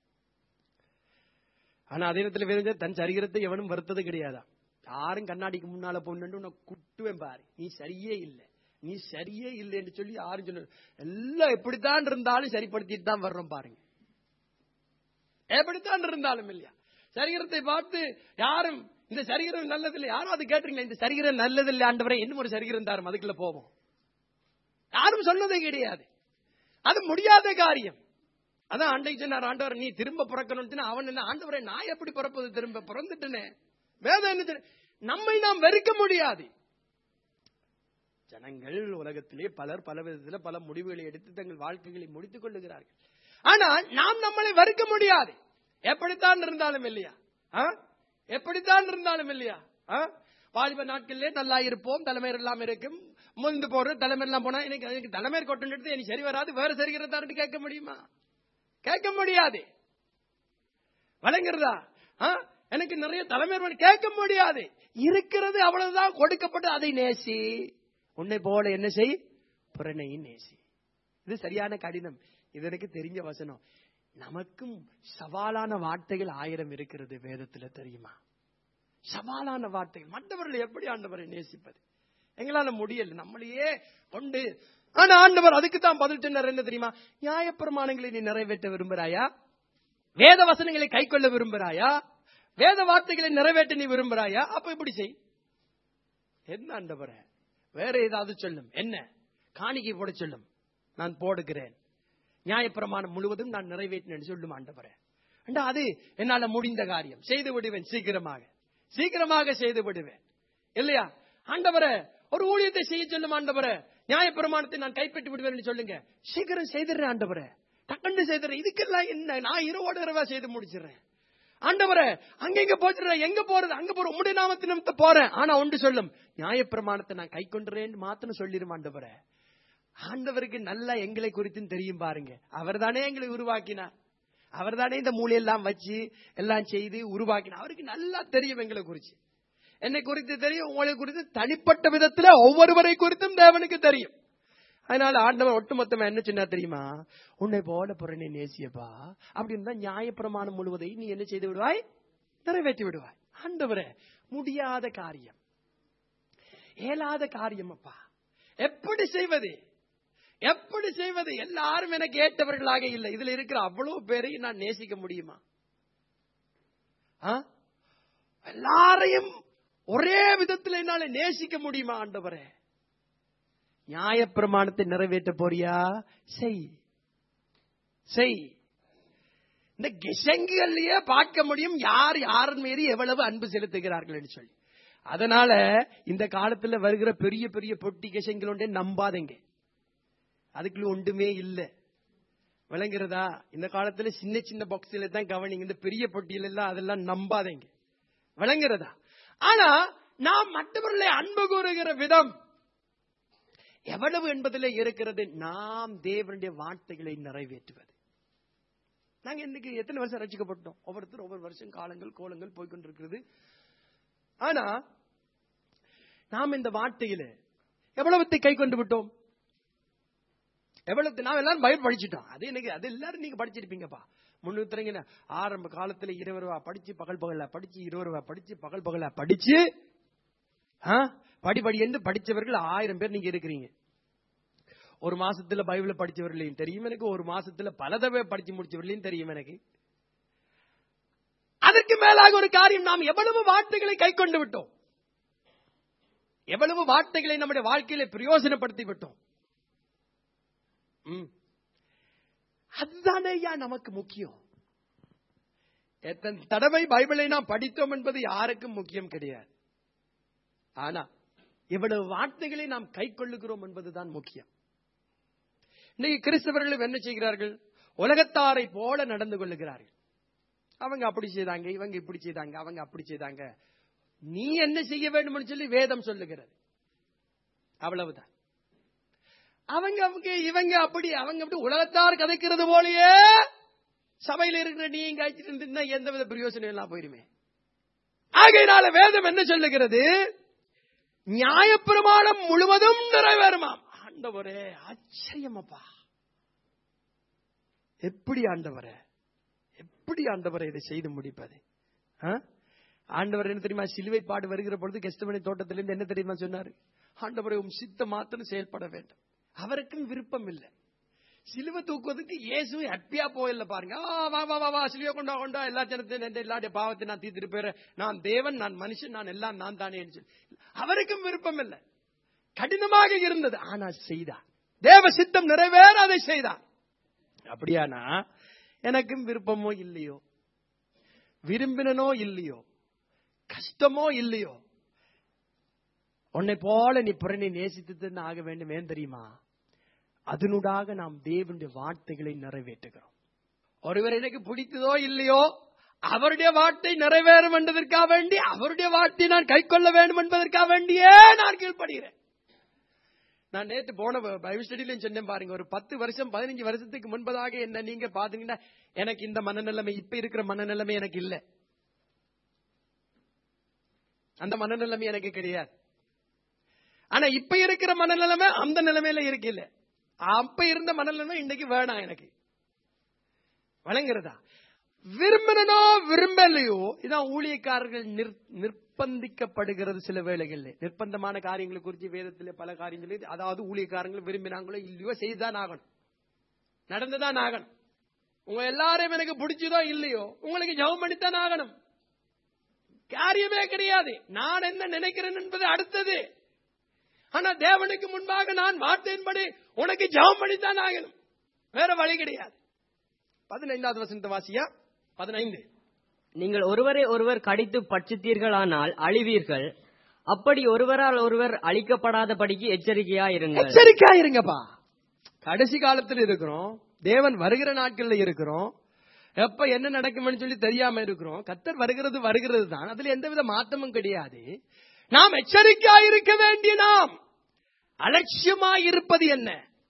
ஆனா அதே நேரத்தில் வேதம் தன் சரீரத்தை எவனும் வருத்தது கிடையாதா யாரும் கண்ணாடிக்கு முன்னால பொண்ணு உன்னை குட்டுவேன் பாரு நீ சரியே இல்லை நீ சரியே இல்லைன்னு சொல்லி யாரும் சொல்ல எல்லாம் எப்படித்தான் இருந்தாலும் சரிப்படுத்திட்டு தான் வர்றோம் பாருங்க எப்படித்தான் இருந்தாலும் இல்லையா சரீரத்தை பார்த்து யாரும் இந்த சரீரம் நல்லதில்லை யாரும் அது கேட்டுறீங்களா இந்த சரீரம் நல்லதில்லை ஆண்டவரை இன்னும் ஒரு சரீரம் தாரும் அதுக்குள்ள போவோம் யாரும் சொன்னதே கிடையாது அது முடியாத காரியம் அதான் ஆண்டை சொன்னார் ஆண்டவர் நீ திரும்ப பிறக்கணும்னு அவன் என்ன ஆண்டவரை நான் எப்படி பிறப்பது திரும்ப பிறந்துட்டனே வேதம் என்ன சொல்லுது? நம்மை நாம் வெறுக்க முடியாது ஜனங்கள் உலகத்திலே பலர் பல விதத்தில் பல முடிவுகளை எடுத்து தங்கள் வாழ்க்கைகளை முடித்துக் கொள்ளுகிறார்கள் ஆனால் நாம் நம்மளை வெறுக்க முடியாது எப்படித்தான் இருந்தாலும் இல்லையா ஆ? எப்படித்தான் இருந்தாலும் இல்லையா ஆ? வாலிப நாட்களிலே நல்லா இருப்போம் தலைமையர் எல்லாம் இருக்கும் முந்து போற தலைமையர் எல்லாம் போனா எனக்கு எனக்கு தலைமையர் கொட்டன் எடுத்து எனக்கு சரி வராது வேற சரிகிறதான்னு கேட்க முடியுமா கேட்க முடியாது வழங்குறதா ஆ? எனக்கு நிறைய தலைமையர் வேணும். கேட்க முடியாது இருக்கிறது அவ்வளவுதான் கொடுக்கப்பட்டு அதை நேசி உன்னை போல என்ன செய் புறனையும் நேசி இது சரியான கடினம் இது எனக்கு தெரிஞ்ச வசனம் நமக்கும் சவாலான வார்த்தைகள் ஆயிரம் இருக்கிறது வேதத்துல தெரியுமா சவாலான வார்த்தைகள் மற்றவர்கள் எப்படி ஆண்டவரை நேசிப்பது எங்களால முடியல நம்மளையே கொண்டு ஆனா ஆண்டவர் அதுக்கு தான் பதில் சொன்னார் என்ன தெரியுமா நியாயப்பிரமாணங்களை நீ நிறைவேற்ற விரும்புறாயா வேத வசனங்களை கைக்கொள்ள விரும்புறாயா வேத வார்த்தைகளை நிறைவேற்ற நீ விரும்புறாயா அப்ப இப்படி செய் என்ன ஆண்டவரே வேற ஏதாவது சொல்லும் என்ன காணிக்கை போட சொல்லும் நான் போடுகிறேன் நியாயப்பிரமாணம் முழுவதும் நான் நிறைவேற்றினேன் சொல்லும் ஆண்டவரே அண்டா அது என்னால முடிந்த காரியம் செய்து விடுவேன் சீக்கிரமாக சீக்கிரமாக செய்து விடுவேன் இல்லையா ஆண்டவரே ஒரு ஊழியத்தை செய்ய சொல்லும் ஆண்டவரே நியாயப்பிரமாணத்தை நான் கைப்பற்றி விடுவேன் சொல்லுங்க சீக்கிரம் செய்திடுறேன் ஆண்டவரே டக்குன்னு செய்திடுறேன் இதுக்கெல்லாம் என்ன நான் இரவோட இரவா செய்து முடிச்சிடுறேன் ஆண்டவரே அங்க எங்க போச்சுறேன் எங்க போறது அங்க போற உம்முடைய நாமத்து நிமித்த போறேன் ஆனா ஒன்று சொல்லும் நியாயப்பிரமாணத்தை நான் கை கொண்டுறேன் மாத்திரம் சொல்லிடும் ஆண்டவரே ஆண்டவருக்கு நல்லா எங்களை குறித்தும் தெரியும் பாருங்க அவர் தானே எங்களை உருவாக்கினார் அவர் தானே இந்த மூலையெல்லாம் வச்சு எல்லாம் செய்து உருவாக்கினார் அவருக்கு நல்லா தெரியும் எங்களை குறிச்சு என்னை குறித்து தெரியும் உங்களை குறித்து தனிப்பட்ட விதத்துல ஒவ்வொருவரை குறித்தும் தேவனுக்கு தெரியும் அதனால ஆண்டவர் ஒட்டுமொத்தமா என்ன சொன்னா தெரியுமா உன்னை போல புறனை நேசியப்பா அப்படின்னு தான் நியாயப்பிரமாணம் முழுவதையும் நீ என்ன செய்து விடுவாய் நிறைவேற்றி விடுவாய் ஆண்டவரே முடியாத காரியம் இயலாத காரியம் அப்பா எப்படி செய்வது எப்படி செய்வது எல்லாரும் எனக்கு ஏற்றவர்களாக இல்லை இதுல இருக்கிற அவ்வளவு பேரையும் நான் நேசிக்க முடியுமா ஆ? எல்லாரையும் ஒரே விதத்தில் என்னால நேசிக்க முடியுமா ஆண்டவரே நியாயப்பிரமாணத்தை நிறைவேற்ற போறியா செய் செய் இந்த கிசங்குகள்லயே பார்க்க முடியும் யார் யாரின் மீது எவ்வளவு அன்பு செலுத்துகிறார்கள் என்று சொல்லி அதனால இந்த காலத்துல வருகிற பெரிய பெரிய பொட்டி கிசங்குகளோட நம்பாதீங்க அதுக்குள்ள ஒன்றுமே இல்லை விளங்குறதா இந்த காலத்துல சின்ன சின்ன பாக்ஸ்ல தான் கவனிங்க இந்த பெரிய பொட்டியில எல்லாம் அதெல்லாம் நம்பாதீங்க விளங்குறதா ஆனா நாம் மற்றவர்களை அன்பு கூறுகிற விதம் எவ்வளவு என்பதிலே இருக்கிறது நாம் தேவனுடைய வார்த்தைகளை நிறைவேற்றுவது நாங்க இன்னைக்கு எத்தனை வருஷம் ரசிக்கப்பட்டோம் ஒவ்வொருத்தர் ஒவ்வொரு வருஷம் காலங்கள் கோலங்கள் போய்கொண்டிருக்கிறது ஆனா நாம் இந்த வார்த்தையில எவ்வளவுத்தை கை கொண்டு விட்டோம் எவ்வளவு நாம் எல்லாரும் பைபிள் படிச்சிட்டோம் அது எனக்கு அது எல்லாரும் நீங்க படிச்சிருப்பீங்கப்பா முன்னுத்தரங்க ஆரம்ப காலத்துல இருபது ரூபா படிச்சு பகல் பகலா படிச்சு இருபது ரூபா படிச்சு பகல் பகலா படிச்சு ஆ, படி படி என்று படிச்சவர்கள் ஆயிரம் பேர் நீங்க இருக்கிறீங்க ஒரு மாசத்துல பைபிள படிச்சவர்களையும் தெரியும் எனக்கு ஒரு மாசத்துல பல தடவை படிச்சு முடிச்சவர்களையும் தெரியும் எனக்கு அதற்கு மேலாக ஒரு காரியம் நாம் எவ்வளவு வார்த்தைகளை கை கொண்டு விட்டோம் எவ்வளவு வார்த்தைகளை நம்முடைய வாழ்க்கையில பிரயோஜனப்படுத்தி விட்டோம் ம். அதுதானே ஐயா நமக்கு முக்கியம் எத்தனை தடவை பைபிளை நாம் படித்தோம் என்பது யாருக்கும் முக்கியம் கிடையாது ஆனா இவ்வளவு வார்த்தைகளை நாம் கை கொள்ளுகிறோம் என்பதுதான் முக்கியம் இன்னைக்கு கிறிஸ்தவர்களும் என்ன செய்கிறார்கள் உலகத்தாரை போல நடந்து கொள்ளுகிறார்கள் அவங்க அப்படி செய்தாங்க இவங்க இப்படி செய்தாங்க அவங்க அப்படி செய்தாங்க நீ என்ன செய்ய வேண்டும்னு சொல்லி வேதம் சொல்லுகிறது அவ்வளவுதான் அவங்க அவங்க இவங்க அப்படி அவங்க அப்படி உலகத்தார் கதைக்கிறது போலயே சபையில இருக்கிற நீங்க காய்ச்சிட்டு இருந்தீங்கன்னா எந்த வித பிரயோசனம் எல்லாம் போயிருமே ஆகையினால வேதம் என்ன சொல்லுகிறது நியாயப்பிரமாணம் முழுவதும் நிறைவேறுமாம் ஆண்டவரே ஆச்சரியமப்பா எப்படி ஆண்டவரே எப்படி ஆண்டவரை இதை செய்து முடிப்பது ஆ? ஆண்டவர் என்ன தெரியுமா சிலுவை பாடு வருகிற பொழுது கெஸ்டமணி தோட்டத்திலிருந்து என்ன தெரியுமா சொன்னாரு ஆண்டவரை உம் சித்த மாத்திரம் செயல்பட வேண்டும் அவருக்கும் விருப்பம் இல்லை சிலுவை தூக்குவதற்கு இயேசு ஹாப்பியா போயில்ல பாருங்க ஆ, வா வா வா வா சிலுவை கொண்டா கொண்டா எல்லா ஜனத்தையும் என் எல்லாருடைய பாவத்தை நான் தீர்த்துட்டு போயிறேன் நான் தேவன் நான் மனுஷன் நான் எல்லாம் நான் தானே சொல்லி அவருக்கும் விருப்பம் இல்லை கடினமாக இருந்தது ஆனா செய்தார் தேவ சித்தம் நிறைவேற அதை செய்தார் அப்படியானா எனக்கும் விருப்பமோ இல்லையோ விரும்பினனோ இல்லையோ கஷ்டமோ இல்லையோ உன்னை போல நீ புறனை நேசித்து ஆக வேண்டும் ஏன் தெரியுமா அதனூடாக நாம் தேவனுடைய வார்த்தைகளை நிறைவேற்றுகிறோம் ஒருவர் எனக்கு பிடித்ததோ இல்லையோ அவருடைய வார்த்தை நிறைவேறும் என்பதற்காக வேண்டி அவருடைய வார்த்தை நான் கைக்கொள்ள வேண்டும் என்பதற்காக வேண்டியே நான் கீழ்ப்படுகிறேன் நான் நேத்து போன பைபிள் ஸ்டடியிலும் சொன்னேன் பாருங்க ஒரு பத்து வருஷம் பதினஞ்சு வருஷத்துக்கு முன்பதாக என்ன நீங்க பாத்தீங்கன்னா எனக்கு இந்த மனநிலைமை இப்ப இருக்கிற மனநிலைமை எனக்கு இல்ல அந்த மனநிலைமை எனக்கு கிடையாது ஆனா இப்ப இருக்கிற மனநிலைமை அந்த நிலைமையில இருக்கு இல்ல அப்ப இருந்த மனநிலைமை இன்னைக்கு வேணாம் எனக்கு வழங்குறதா விரும்பினோ விரும்பலையோ இதான் ஊழியக்காரர்கள் நிர்- நிர்பந்திக்கப்படுகிறது சில வேளைகள்ல நிர்பந்தமான காரியங்களை குறித்து வேதத்திலே பல காரியங்கள் இருக்கு. அதாவது ஊழியக்காரங்கள் விரும்பினாங்களோ இல்லையோ செய்துதான் ஆகணும் நடந்துதான் ஆகணும் உங்க எல்லாரையும் எனக்கு பிடிச்சதோ இல்லையோ உங்களுக்கு ஜெபம் பண்ணித்தான் ஆகணும் காரியமே கிடையாது நான் என்ன நினைக்கிறேன் என்பது அடுத்தது ஆனா தேவனுக்கு முன்பாக நான் வார்த்தையின்படி உனக்கு ஜெபம் பண்ணித்தான் ஆகணும் வேற வழி கிடையாது பதினைந்தாவது வசனத்தை வாசியா பதினைந்து நீங்கள் ஒருவரை ஒருவர் கடித்து பட்சித்தீர்களானால் அழிவீர்கள் அப்படி ஒருவரால் ஒருவர் அழிக்கப்படாதபடிக்கு எச்சரிக்கையாயிருங்கள் எச்சரிக்கையா இருங்கப்பா கடைசி காலத்துல இருக்கிறோம் தேவன் வருகிற நாட்கள்ல இருக்கிறோம் எப்ப என்ன நடக்கும்னு சொல்லி தெரியாம இருக்கிறோம் கத்தர் வருகிறது வருகிறது தான் அதுல எந்தவித மாற்றமும் கிடையாது நாம் எச்சரிக்கையா இருக்க வேண்டிய நாம் அலட்சியமா இருப்பது என்ன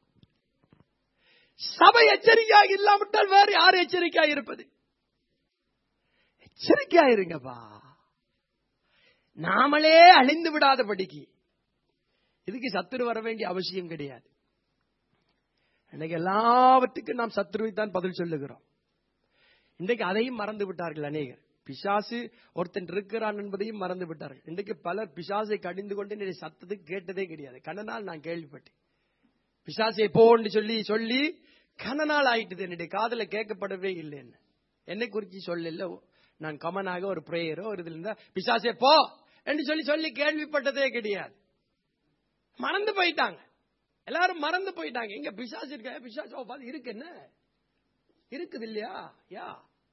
சபை எச்சரிக்கையாக இல்லாவிட்டால் வேறு யார் எச்சரிக்கையா இருப்பது எச்சரிக்கையா இருங்கப்பா நாமளே அழிந்து விடாதபடிக்கு இதுக்கு சத்துரு வர வேண்டிய அவசியம் கிடையாது இன்னைக்கு எல்லாவற்றுக்கும் நாம் சத்துருவை தான் பதில் சொல்லுகிறோம் இன்றைக்கு அதையும் மறந்து விட்டார்கள் அநேகர் பிசாசு ஒருத்தன் இருக்கிறான் என்பதையும் மறந்து விட்டார்கள் இன்றைக்கு பலர் பிசாசை கடிந்து கொண்டு என்னுடைய சத்தத்துக்கு கேட்டதே கிடையாது கண்ணனால் நான் கேள்விப்பட்டேன் பிசாசை போன்னு சொல்லி சொல்லி கன நாள் ஆயிட்டுது என்னுடைய காதுல கேட்கப்படவே இல்லை என்ன என்னை குறித்து சொல்லல நான் கமனாக ஒரு பிரேயரோ ஒரு இதுல இருந்தா பிசாசே போ என்று சொல்லி சொல்லி கேள்விப்பட்டதே கிடையாது மறந்து போயிட்டாங்க எல்லாரும் மறந்து போயிட்டாங்க எங்க பிசாசு இருக்க பிசாசு ஓ, பாரு, இருக்கு என்ன இருக்குது இல்லையா யா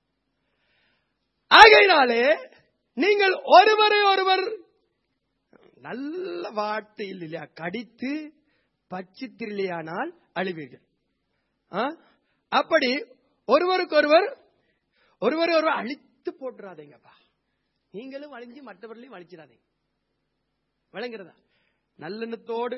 ஆகையினாலே நீங்கள் ஒருவரை ஒருவர் நல்ல வார்த்தையில் இல்லையா கடித்து பட்சித்திரலையானால் அழிவீர்கள் ஆ? அப்படி ஒருவருக்கு ஒருவர் ஒருவரை ஒருவர் அழித்து போட்டுறாதீங்கப்பா நீங்களும் அழிஞ்சு மற்றவர்களையும் அழிச்சிடாதீங்க விளங்குறதா நல்லெண்ணத்தோடு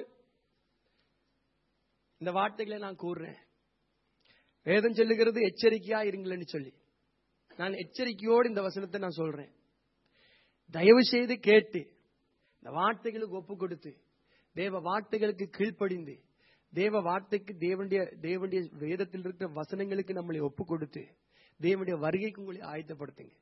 இந்த வார்த்தைகளை நான் கூறுறேன் வேதம் சொல்லுகிறது எச்சரிக்கையா இருங்களேன்னு சொல்லி நான் எச்சரிக்கையோடு இந்த வசனத்தை நான் சொல்றேன் தயவு செய்து கேட்டு இந்த வார்த்தைகளுக்கு ஒப்பு கொடுத்து தேவ வார்த்தைகளுக்கு கீழ்ப்படிந்து தேவ வார்த்தைக்கு தேவனுடைய தேவனுடைய வேதத்தில் இருக்கிற வசனங்களுக்கு நம்மளை ஒப்பு கொடுத்து தேவனுடைய வருகைக்கு உங்களை ஆயத்தப்படுத்துங்க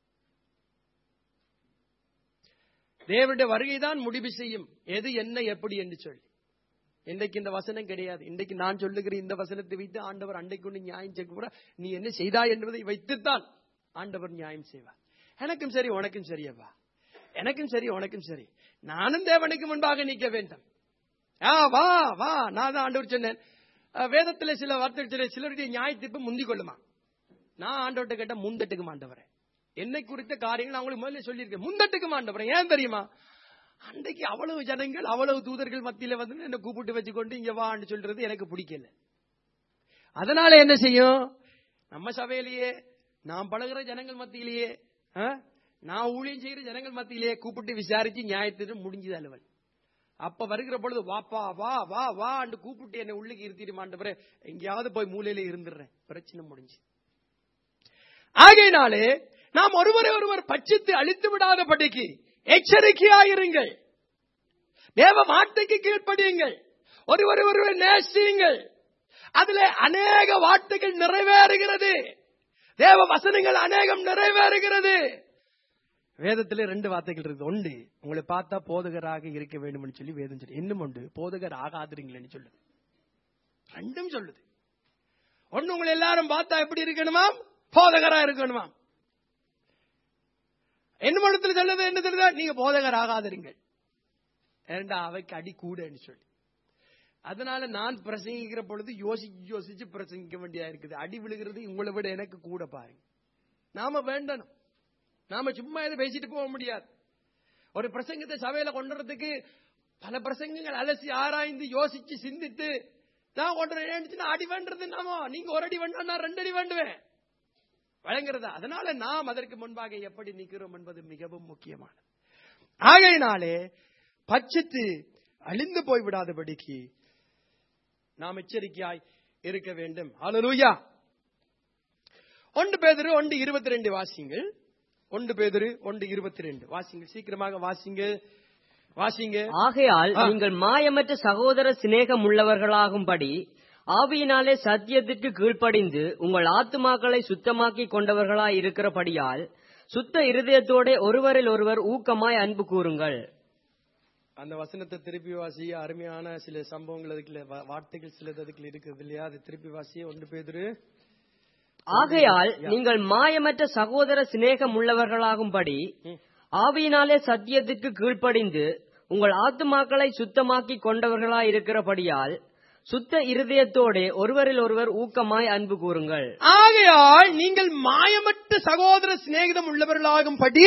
தேவனுடைய வருகை தான் முடிவு செய்யும் எது என்ன எப்படி என்று சொல்லி இன்றைக்கு இந்த வசனம் கிடையாது இன்றைக்கு நான் சொல்லுகிற இந்த வசனத்தை வைத்து ஆண்டவர் அன்றைக்கு கொண்டு நியாயம் செய்ய நீ என்ன செய்தாய் என்பதை வைத்துத்தான் ஆண்டவர் நியாயம் செய்வார் எனக்கும் சரி உனக்கும் சரியப்பா எனக்கும் சரி உனக்கும் சரி நானும் தேவனுக்கு முன்பாக நிற்க வேண்டும் ஆ வா வா நான் தான் ஆண்டவர் சொன்னேன் அஹ், வேதத்துல சில வார்த்தை சில சிலருடைய நியாய தீர்ப்பு முந்திக் கொள்ளுமா நான் ஆண்டவர்கிட்ட கேட்ட முந்தட்டுக்கு ஆண்டவரே என்னை குறித்த காரியங்கள் நான் உங்களுக்கு முதல்ல சொல்லியிருக்கேன் முந்தட்டுக்கு ஆண்டவரே ஏன் தெரியுமா அன்றைக்கு அவ்வளவு ஜனங்கள் அவ்வளவு தூதர்கள் மத்தியில வந்து என்ன கூப்பிட்டு வச்சுக்கொண்டு இங்க வான்னு சொல்றது எனக்கு பிடிக்கல அதனால என்ன செய்யும் நம்ம சபையிலேயே நான் பழகுற ஜனங்கள் மத்தியிலேயே ஆ, நான் ஊழியம் செய்கிற ஜனங்கள் மத்தியிலேயே கூப்பிட்டு விசாரிச்சு நியாயத்திட்டு முடிஞ்சது அலுவல் அப்ப வருகிற பொழுது வாப்பா வா வா வா என்று கூப்பிட்டு என்னை உள்ளுக்கு இருத்திடுமாண்டவரே எங்கேயாவது போய் மூலையில இருந்துடுறேன் பிரச்சனை முடிஞ்சு ஆகையினாலே நாம் ஒருவரை ஒருவர் பட்சித்து அழித்து விடாதபடிக்கு எச்சரிக்கையாயிருங்கள் தேவ வார்த்தைக்கு கீழ்ப்படியுங்கள் ஒருவர் ஒருவர் நேசியுங்கள் அதுல அநேக வார்த்தைகள் நிறைவேறுகிறது தேவ வசனங்கள் அநேகம் நிறைவேறுகிறது வேதத்திலே ரெண்டு வார்த்தைகள் இருக்கு ஒன்று உங்களை பார்த்தா போதகராக இருக்க வேண்டும் சொல்லி வேதம் சொல்லி இன்னும் ஒன்று போதகர் ஆகாதுறீங்களேன்னு சொல்லுது ரெண்டும் சொல்லுது ஒண்ணு உங்களை எல்லாரும் பார்த்தா எப்படி இருக்கணுமாம் போதகரா இருக்கணுமாம் என்ன மனத்தில் சொல்லுது என்ன தெரியுதா நீங்க போதகர் ஆகாதிருங்கள் ஏண்டா அவைக்கு அடி கூடன்னு சொல்லி அதனால நான் பிரசங்கிக்கிற பொழுது யோசிச்சு யோசிச்சு பிரசங்கிக்க வேண்டியதா இருக்குது அடி விழுகிறது உங்களை விட எனக்கு கூட பாருங்க நாம வேண்டணும் நாம சும்மா இதை பேசிட்டு போக முடியாது ஒரு பிரசங்கத்தை சபையில கொண்டுறதுக்கு பல பிரசங்கங்கள் அலசி ஆராய்ந்து யோசிச்சு சிந்தித்து நான் கொண்டு அடி வேண்டது நாமோ நீங்க ஒரு அடி வேண்டாம் நான் ரெண்டு அடி வேண்டுவேன் வழங்குறதா அதனால நாம் அதற்கு முன்பாக எப்படி நிற்கிறோம் என்பது மிகவும் முக்கியமானது ஆகையினாலே பட்சத்து அழிந்து போய் விடாதபடிக்கு நாம் எச்சரிக்கையாய் இருக்க வேண்டும் ஹalleluya ஒன்று பேதுரு ஒன்று இருபத்தி ரெண்டு வாசிங்கள் ஒன்று பேதுரு ஒன்று இருபத்தி ரெண்டு வாசிங்கள் சீக்கிரமாக வாசிங்க வாசிங்க ஆகையால் ஆ. நீங்கள் மாயமற்ற சகோதர சிநேகம் உள்ளவர்களாகும்படி ஆவியினாலே சத்தியத்திற்கு கீழ்ப்படிந்து உங்கள் ஆத்துமாக்களை சுத்தமாக்கி கொண்டவர்களாய் இருக்கிறபடியால் சுத்த இருதயத்தோட ஒருவரில் ஒருவர் ஊக்கமாய் அன்பு கூறுங்கள் அந்த வசனத்தை திருப்பி வாசிய அருமையான சில சம்பவங்கள் அதுக்குள்ள வா- வார்த்தைகள் சிலது அதுக்குள்ள இருக்குது இல்லையா அது திருப்பி வாசிய ஒன்று பேதுரு ஆகையால் நீங்கள் மாயமற்ற சகோதர சிநேகம் உள்ளவர்களாகும்படி ஆவியினாலே சத்தியத்துக்கு கீழ்ப்படிந்து உங்கள் ஆத்துமாக்களை சுத்தமாக்கி கொண்டவர்களாய் இருக்கிறபடியால் சுத்த இருதயத்தோட ஒருவரில் ஒருவர் ஊக்கமாய் அன்பு கூறுங்கள் ஆகையால் நீங்கள் மாயமற்ற சகோதர சிநேகிதம் உள்ளவர்களாகும்படி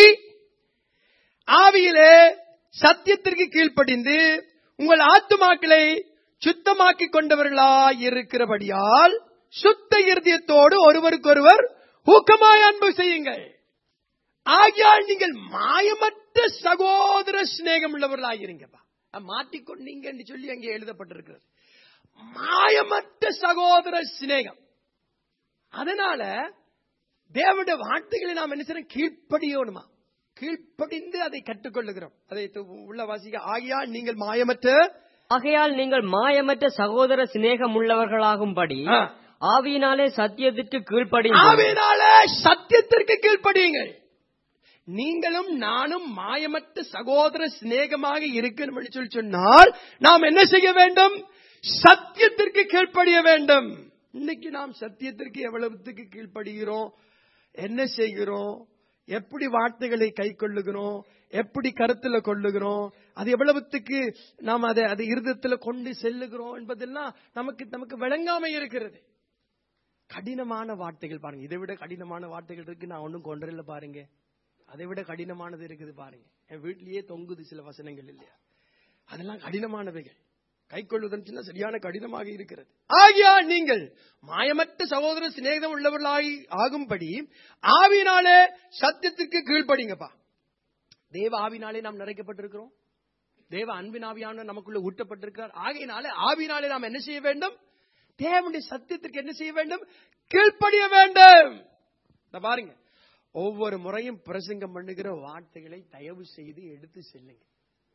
ஆவியிலே சத்தியத்திற்கு கீழ்ப்படிந்து உங்கள் ஆத்துமாக்களை சுத்தமாக்கிக் கொண்டவர்களாய் இருக்கிறபடியால் சுத்த இருதயத்தோடு ஒருவருக்கொருவர் ஊக்கமாய் அன்பு செய்யுங்கள் ஆகையால் நீங்கள் மாயமற்ற சகோதர சிநேகம் உள்ளவர்களாக இருங்கப்பா மாட்டிக்கொண்டீங்க என்று சொல்லி அங்கே எழுதப்பட்டிருக்கிறது மாயமற்ற சகோதர சிநேகம் அதனால தேவனுடைய வார்த்தைகளை நாம் என்ன செய்யணும் கீழ்ப்படியணுமா கீழ்ப்படிந்து அதை கற்றுக்கொள்ளுகிறோம் அதை து- உள்ள வாசிக்க ஆகையால் நீங்கள் மாயமற்ற ஆகையால் நீங்கள் மாயமற்ற சகோதர சிநேகம் உள்ளவர்களாகும்படி ஆ. ஆவியினாலே சத்தியத்திற்கு கீழ்ப்படிந்து ஆவியினாலே சத்தியத்திற்கு கீழ்ப்படியுங்கள் நீங்களும் நானும் மாயமற்ற சகோதர சிநேகமாக இருக்கணும் என்று சொல்லி சொன்னால் நாம் என்ன செய்ய வேண்டும் சத்தியத்திற்கு கீழ்ப்படிய வேண்டும் இன்னைக்கு நாம் சத்தியத்திற்கு எவ்வளவுத்துக்கு கீழ்ப்படுகிறோம் என்ன செய்கிறோம் எப்படி வார்த்தைகளை கை கொள்ளுகிறோம் எப்படி கருத்துல கொள்ளுகிறோம் அது எவ்வளவுத்துக்கு நாம் அதை அது இருதயத்துல கொண்டு செல்லுகிறோம் என்பதெல்லாம் நமக்கு நமக்கு விளங்காம இருக்கிறது கடினமான வார்த்தைகள் பாருங்க இதை விட கடினமான வார்த்தைகள் இருக்கு நான் ஒன்றும் கொண்டரில்ல பாருங்க அதை விட கடினமானது இருக்குது பாருங்க என் வீட்லயே தொங்குது சில வசனங்கள் இல்லையா அதெல்லாம் கடினமானவைகள் கை கொள்வதன் சின்ன சரியான கடினமாக இருக்கிறது ஆகியா நீங்கள் மாயமற்ற சகோதர சிநேகம் உள்ளவர்களாகி ஆகும்படி ஆவினாலே சத்தியத்திற்கு கீழ்ப்படிங்கப்பா தேவ ஆவினாலே நாம் நிறைக்கப்பட்டிருக்கிறோம் தேவ அன்பின் ஆவியான நமக்குள்ள ஊட்டப்பட்டிருக்கிறார் ஆகையினாலே ஆவினாலே நாம் என்ன செய்ய வேண்டும் தேவனுடைய சத்தியத்திற்கு என்ன செய்ய வேண்டும் கீழ்ப்படிய வேண்டும் இத பாருங்க ஒவ்வொரு முறையும் பிரசங்கம் பண்ணுகிற வார்த்தைகளை தயவு செய்து எடுத்து செல்லுங்க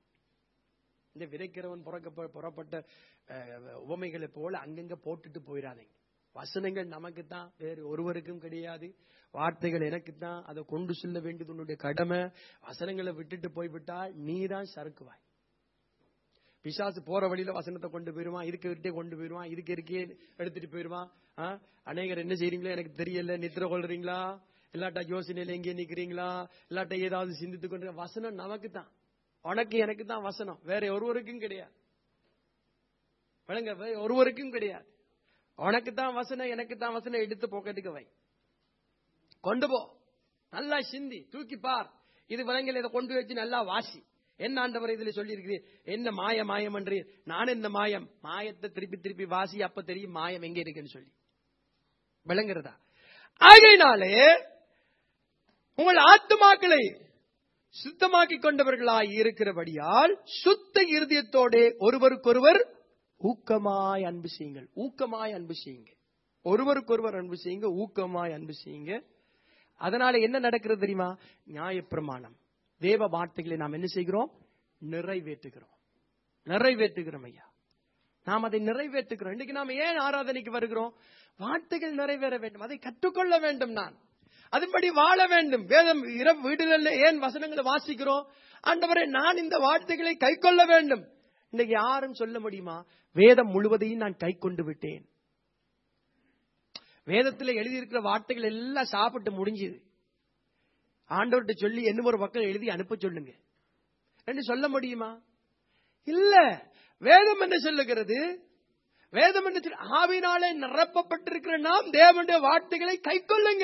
இந்த விதைக்கிறவன் புறக்க புறப்பட்ட அஹ், உவமைகளை போல அங்கங்க போட்டுட்டு போயிடாதீங்க வசனங்கள் நமக்கு தான் வேறு ஒருவருக்கும் கிடையாது வார்த்தைகள் எனக்கு தான் அதை கொண்டு செல்ல வேண்டியது உன்னுடைய கடமை வசனங்களை விட்டுட்டு போய்விட்டால் நீ தான் சறுக்குவாய் பிசாசு போற வழியில வசனத்தை கொண்டு போயிருவான் இருக்க கொண்டு போயிருவான் இதுக்கு இருக்கே எடுத்துட்டு போயிருவான் ஆ? அநேகர் என்ன செய்றீங்களோ எனக்கு தெரியல நித்திர கொள்றீங்களா இல்லாட்டா யோசனையில எங்கே நிக்கிறீங்களா இல்லாட்டா ஏதாவது சிந்தித்து கொண்டு வசனம் நமக்கு தான் உனக்கு எனக்கு தான் வசனம் வேற ஒருவருக்கும் கிடையாது விளங்க வேற ஒருவருக்கும் கிடையாது உனக்கு தான் வசனம் எனக்கு தான் வசனம் எடுத்து பாக்கெட்டுக்கு வை கொண்டு போ நல்லா சிந்தி தூக்கி பார் இது விலங்கில் இதை கொண்டு வச்சு நல்லா வாசி என்ன ஆண்டவர் இதுல சொல்லி இருக்கிறீர் என்ன மாய மாயம் என்று நான் என்ன மாயம் மாயத்தை திருப்பி திருப்பி வாசி அப்ப தெரியும் மாயம் எங்க இருக்குன்னு சொல்லி விளங்குறதா ஆகையினாலே உங்கள் ஆத்துமாக்களை சுத்தமாக்கி கொண்டவர்களாய் இருக்கிறபடியால் சுத்த இருதயத்தோடே ஒருவருக்கொருவர் ஊக்கமாய் அன்பு செய்யுங்கள் ஊக்கமாய் அன்பு செய்யுங்க ஒருவருக்கொருவர் அன்பு செய்யுங்க ஊக்கமாய் அன்பு செய்யுங்க அதனால என்ன நடக்கிறது தெரியுமா நியாயப்பிரமாணம் தேவ வார்த்தைகளை நாம் என்ன செய்கிறோம் நிறைவேற்றுகிறோம் நிறைவேற்றுகிறோம் ஐயா நாம் அதை நிறைவேற்றுகிறோம் இன்னைக்கு நாம் ஏன் ஆராதனைக்கு வருகிறோம் வார்த்தைகள் நிறைவேற வேண்டும் அதை கற்றுக்கொள்ள வேண்டும் நான் அதன்படி வாழ வேண்டும் வேதம் இரவு வீடுகளில் ஏன் வசனங்களை வாசிக்கிறோம் ஆண்டவரே நான் இந்த வார்த்தைகளை கை கொள்ள வேண்டும் இன்னைக்கு யாரும் சொல்ல முடியுமா வேதம் முழுவதையும் நான் கை கொண்டு விட்டேன் வேதத்தில் எழுதியிருக்கிற வார்த்தைகள் எல்லாம் சாப்பிட்டு முடிஞ்சுது ஆண்டவர்கிட்ட சொல்லி என்ன ஒரு பக்கம் எழுதி அனுப்ப சொல்லுங்க என்று சொல்ல முடியுமா இல்ல வேதம் என்ன சொல்லுகிறது வேதம் என்ன சொல்லு- ஆவினாலே நிரப்பப்பட்டிருக்கிற நாம் தேவனுடைய வார்த்தைகளை கை கொள்ளுங்க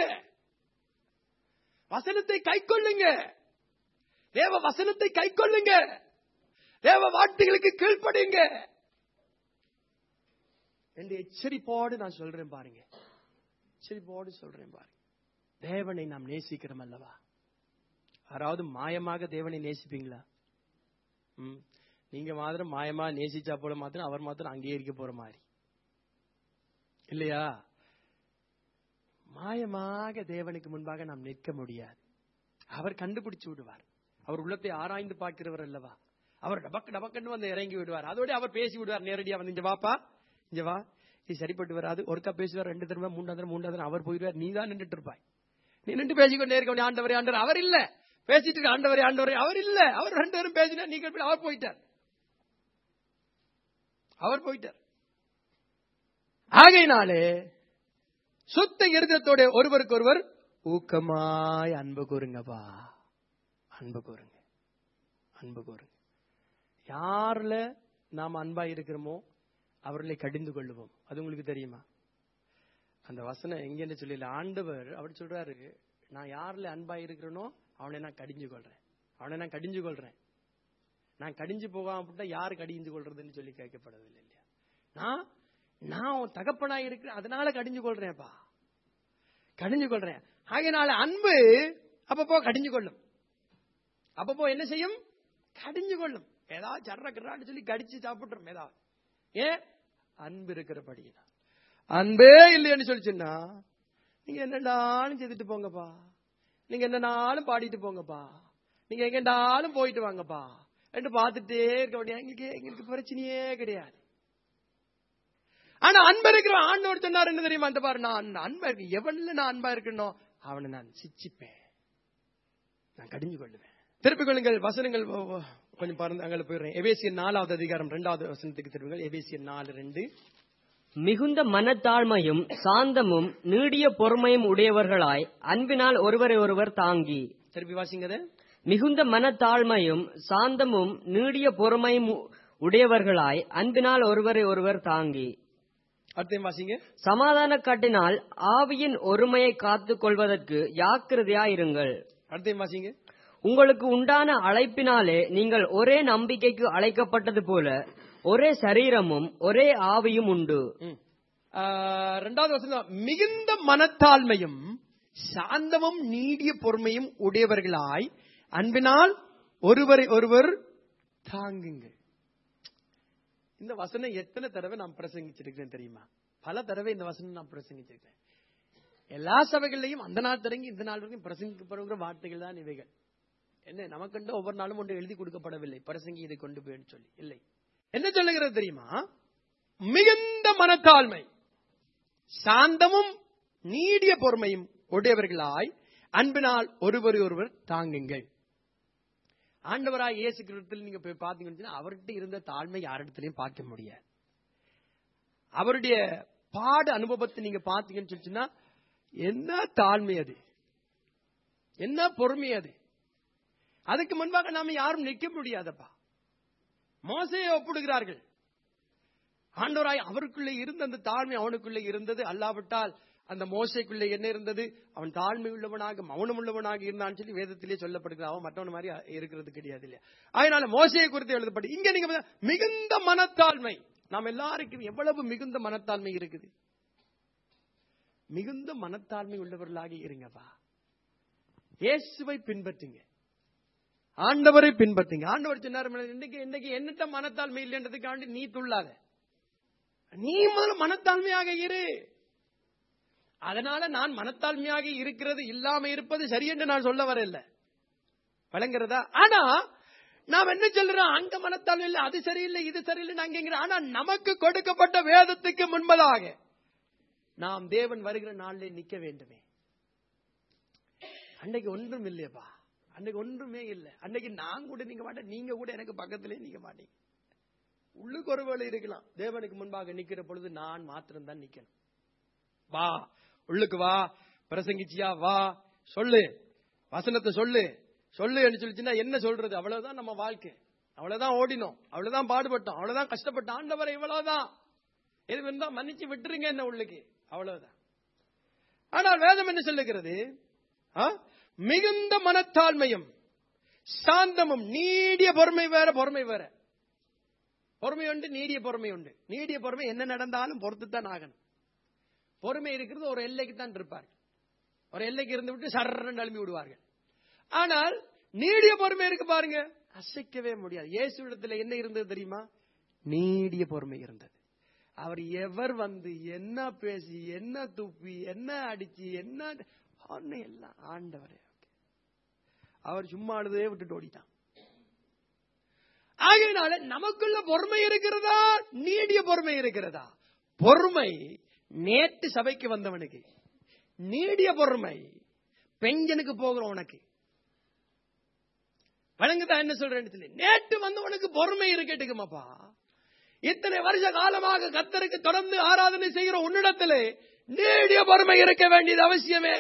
வசனத்தை கை கொள்ளுங்க தேவ வசனத்தை கை கொள்ளுங்க தேவ வார்த்தைகளுக்கு கீழ்ப்படிங்க என்று எச்சரிப்போடு நான் சொல்றேன் பாருங்க எச்சரிப்போடு சொல்றேன் பாருங்க தேவனை நாம் நேசிக்கிறோம் அல்லவா யாராவது மாயமாக தேவனை நேசிப்பீங்களா ம். நீங்க மாத்திரம் மாயமா நேசிச்சா போல மாத்திரம் அவர் மாத்திரம் அங்கேயே இருக்க போற மாதிரி இல்லையா மாயமாக தேவனுக்கு முன்பாக நாம் நிற்க முடியாது அவர் கண்டுபிடிச்சு விடுவார் அவர் உள்ளத்தை ஆராய்ந்து பார்க்கிறவர் அல்லவா அவர் டபக்கு டபக்குன்னு வந்து இறங்கி விடுவார் அதோட அவர் பேசி விடுவார் நேரடியா வந்து இங்க வாப்பா இங்க வா இது சரிப்பட்டு வராது ஒருக்கா பேசுவார் ரெண்டு தடவை மூன்றாவது தடவை மூன்றாவது தடவை அவர் போயிடுவார் நீ தான் நின்றுட்டு இருப்பாய் நீ நின்று பேசிக்கொண்டே இருக்க வேண்டிய ஆண்டவரே ஆண்டவர் அவர் இல்ல பேசிட்டு இருக்க ஆண்டவரே ஆண்டவரே அவர் இல்ல அவர் ரெண்டு பேரும் பேசினா நீங்க போய் அவர் போயிட்டார் அவர் போயிட்டார் ஆகையினாலே சுத்த இருதத்தோட ஒருவருக்கு ஒருவர் ஊக்கமாய் அன்பு கூறுங்கப்பா அன்பு கூறுங்க அன்பு கூறுங்க யாருல நாம் அன்பா இருக்கிறோமோ அவர்களை கடிந்து கொள்ளுவோம் அது உங்களுக்கு தெரியுமா அந்த வசனம் எங்கன்னு சொல்லல ஆண்டவர் அவர் சொல்றாரு நான் யாருல அன்பா இருக்கிறேனோ அவனை நான் கடிஞ்சு கொள்றேன் அவனை நான் கடிஞ்சு கொள்றேன் நான் கடிஞ்சு போகாம அப்படின்னா யாரு கடிந்து கொள்றதுன்னு சொல்லி கேட்கப்படவில்லை இல்லையா நான் நான் உன் தகப்பனா இருக்கிறேன் அதனால கடிஞ்சு கொள்றேன்ப்பா கடிஞ்சு கொள்றேன் ஆகையினால அன்பு அப்பப்போ கடிஞ்சு கொள்ளும் அப்பப்போ என்ன செய்யும் கடிஞ்சு கொள்ளும் ஏதாவது சர்ற கிரான்னு சொல்லி கடிச்சு சாப்பிட்டுரும் ஏதாவது ஏன் அன்பு இருக்கிறபடியினா அன்பே இல்லைன்னு சொல்லிச்சுன்னா நீங்க என்னடாலும் செய்துட்டு போங்கப்பா நீங்க என்னனாலும் பாடிட்டு போங்கப்பா நீங்க எங்கண்டாலும் போயிட்டு வாங்கப்பா என்று பார்த்துட்டே இருக்க வேண்டிய எங்களுக்கு எங்களுக்கு பிரச்சனையே கிடையாது ஆனா அன்பு இருக்கிற ஆண்டவர் சொன்னார் என்ன தெரியுமா அந்த பாரு நான் அன்பா இருக்கு எவன்ல நான் அன்பா இருக்கணும் அவனை நான் சிச்சிப்பேன் நான் கடிஞ்சு கொள்ளுவேன் திருப்பிக் கொள்ளுங்கள் வசனங்கள் ஓ, ஓ, கொஞ்சம் பாருங்க அங்கே போயிடுறேன் எவேசியன் நாலாவது அதிகாரம் இரண்டாவது வசனத்துக்கு திரும்புங்கள் எவேசியன் நாலு ரெண்டு மிகுந்த மனத்தாழ்மையும் சாந்தமும் நீடிய பொறுமையும் உடையவர்களாய் அன்பினால் ஒருவரை ஒருவர் தாங்கி திருப்பி வாசிங்கத மிகுந்த மனத்தாழ்மையும் சாந்தமும் நீடிய பொறுமையும் உ- உடையவர்களாய் அன்பினால் ஒருவரை ஒருவர் தாங்கி அடுத்தையும் வாசிங்க சமாதான கட்டினால் ஆவியின் ஒருமையை காத்துக் கொள்வதற்கு யாக்கிரதையாயிருங்கள் அடுத்தையும் வாசிங்க உங்களுக்கு உண்டான அழைப்பினாலே நீங்கள் ஒரே நம்பிக்கைக்கு அழைக்கப்பட்டது போல ஒரே சரீரமும் ஒரே ஆவியும் உண்டு ம். ஆ, ரெண்டாவது வசனம் மிகுந்த மனத்தாழ்மையும் சாந்தமும் நீடிய பொறுமையும் உடையவர்களாய் அன்பினால் ஒருவரை ஒருவர் தாங்குங்கள் இந்த வசனம் எத்தனை தடவை நான் பிரசங்கிச்சிருக்கிறேன் தெரியுமா பல தடவை இந்த வசனம் நான் பிரசங்கிச்சிருக்கேன் எல்லா சபைகள்லையும் அந்த நாள் தொடங்கி இந்த நாள் வரைக்கும் பிரசங்கிக்கப்படுகிற வார்த்தைகள் தான் இவைகள் என்ன நமக்கென்று ஒவ்வொரு நாளும் ஒன்று எழுதி கொடுக்கப்படவில்லை பிரசங்கி இதை கொண்டு போயின்னு சொல்லி இல்லை என்ன சொல்லுகிறது தெரியுமா மிகுந்த மனத்தாழ்மை சாந்தமும் நீடிய பொறுமையும் உடையவர்களாய் அன்பினால் ஒருவரை ஒருவர் தாங்குங்கள் ஆண்டவராய் இயேசு கிறிஸ்துவில் நீங்க போய் பாத்தீங்கன்னு சொன்னா, அவர்கிட்ட இருந்த தாழ்மை யாரிடத்திலையும் பார்க்க முடியாது அவருடைய பாடு அனுபவத்தை நீங்க பாத்தீங்கன்னு சொல்லிச்சுன்னா என்ன தாழ்மை அது என்ன பொறுமை அது அதுக்கு முன்பாக நாம யாரும் நிற்க முடியாதப்பா மோசையை ஒப்பிடுகிறார்கள் ஆண்டவராய் அவருக்குள்ளே இருந்த அந்த தாழ்மை அவனுக்குள்ளே இருந்தது அல்லாவிட்டால் அந்த மோசைக்குள்ளே என்ன இருந்தது அவன் தாழ்மை உள்ளவனாக மௌனம் உள்ளவனாக இருந்தான்னு சொல்லி வேதத்திலே சொல்லப்படுகிறது அவன் மற்றவன் மாதிரி இருக்கிறது கிடையாது இல்லையா அதனால மோசையை குறித்து எழுதப்பட்டு இங்க நீங்க பாத்தா, மிகுந்த மனத்தாழ்மை நாம் எல்லாருக்கும் எவ்வளவு மிகுந்த மனத்தாழ்மை இருக்குது மிகுந்த மனத்தாழ்மை உள்ளவர்களாக இருங்கப்பா இயேசுவை பின்பற்றுங்க ஆண்டவரை பின்பற்றுங்க ஆண்டவர் சொன்னார் இன்னைக்கு இன்னைக்கு என்னட்ட மனத்தாழ்மை இல்லைன்றதுக்காண்டி நீ துள்ளாத நீ முதல்ல மனத்தாழ்மையாக இரு அதனால நான் மனத்தாழ்மையாக இருக்கிறது இல்லாம இருப்பது சரி என்று நான் சொல்ல வரல வழங்குறதா ஆனா நாம் என்ன சொல்றோம் அங்க மனத்தாழ்மை இல்லை அது சரியில்லை இது சரியில்லை அங்க ஆனா நமக்கு கொடுக்கப்பட்ட வேதத்துக்கு முன்பதாக நாம் தேவன் வருகிற நாளிலே நிக்க வேண்டுமே அன்னைக்கு ஒன்றும் இல்லையப்பா அன்னைக்கு ஒன்றுமே இல்லை அன்னைக்கு நான் கூட நீங்க மாட்டேன் நீங்க கூட எனக்கு பக்கத்திலே நிக்க மாட்டீங்க உள்ளுக்கு ஒரு வேலை இருக்கலாம் தேவனுக்கு முன்பாக நிக்கிற பொழுது நான் மாத்திரம் தான் நிக்கணும் வா உள்ளுக்கு வா பிரசங்கிச்சியா வா சொல்லு வசனத்தை சொல்லு சொல்லு என்று சொல்லிச்சுன்னா என்ன சொல்றது அவ்வளவுதான் நம்ம வாழ்க்கை அவ்வளவுதான் ஓடினோம் அவ்வளவுதான் பாடுபட்டோம் அவ்வளவுதான் கஷ்டப்பட்டோம் ஆண்டவரை இவ்வளவுதான் எது இருந்தா மன்னிச்சு விட்டுருங்க என்ன உள்ளுக்கு அவ்வளவுதான் ஆனால் வேதம் என்ன சொல்லுகிறது ஆ? மிகுந்த மனத்தாழ்மையும் சாந்தமும் நீடிய பொறுமை வேற பொறுமை வேற பொறுமை உண்டு நீடிய பொறுமை உண்டு நீடிய பொறுமை என்ன நடந்தாலும் பொறுத்துத்தான் ஆகணும் பொறுமை இருக்கிறது ஒரு எல்லைக்கு தான் இருப்பார்கள் ஒரு எல்லைக்கு இருந்து விட்டு சர்றன்னு எழுப்பி விடுவார்கள் ஆனால் நீடிய பொறுமை இருக்கு பாருங்க அசைக்கவே முடியாது இயேசு இடத்துல என்ன இருந்தது தெரியுமா நீடிய பொறுமை இருந்தது அவர் எவர் வந்து என்ன பேசி என்ன துப்பி என்ன அடிச்சு என்ன ஒண்ணு எல்லாம் ஆண்டவரே அவர் சும்மா அழுதே விட்டுட்டு ஓடிட்டான் ஆகையினால நமக்குள்ள பொறுமை இருக்கிறதா நீடிய பொறுமை இருக்கிறதா பொறுமை நேற்று சபைக்கு வந்தவனுக்கு நீடிய பொறுமை பெஞ்சனுக்கு போகிற உனக்கு வழங்குதா என்ன சொல்றேன்னு சொல்லி நேற்று வந்தவனுக்கு பொறுமை இருக்கட்டுக்குமாப்பா இத்தனை வருஷ காலமாக கத்தருக்கு தொடர்ந்து ஆராதனை செய்கிற உன்னிடத்திலே நீடிய பொறுமை இருக்க வேண்டியது அவசியமே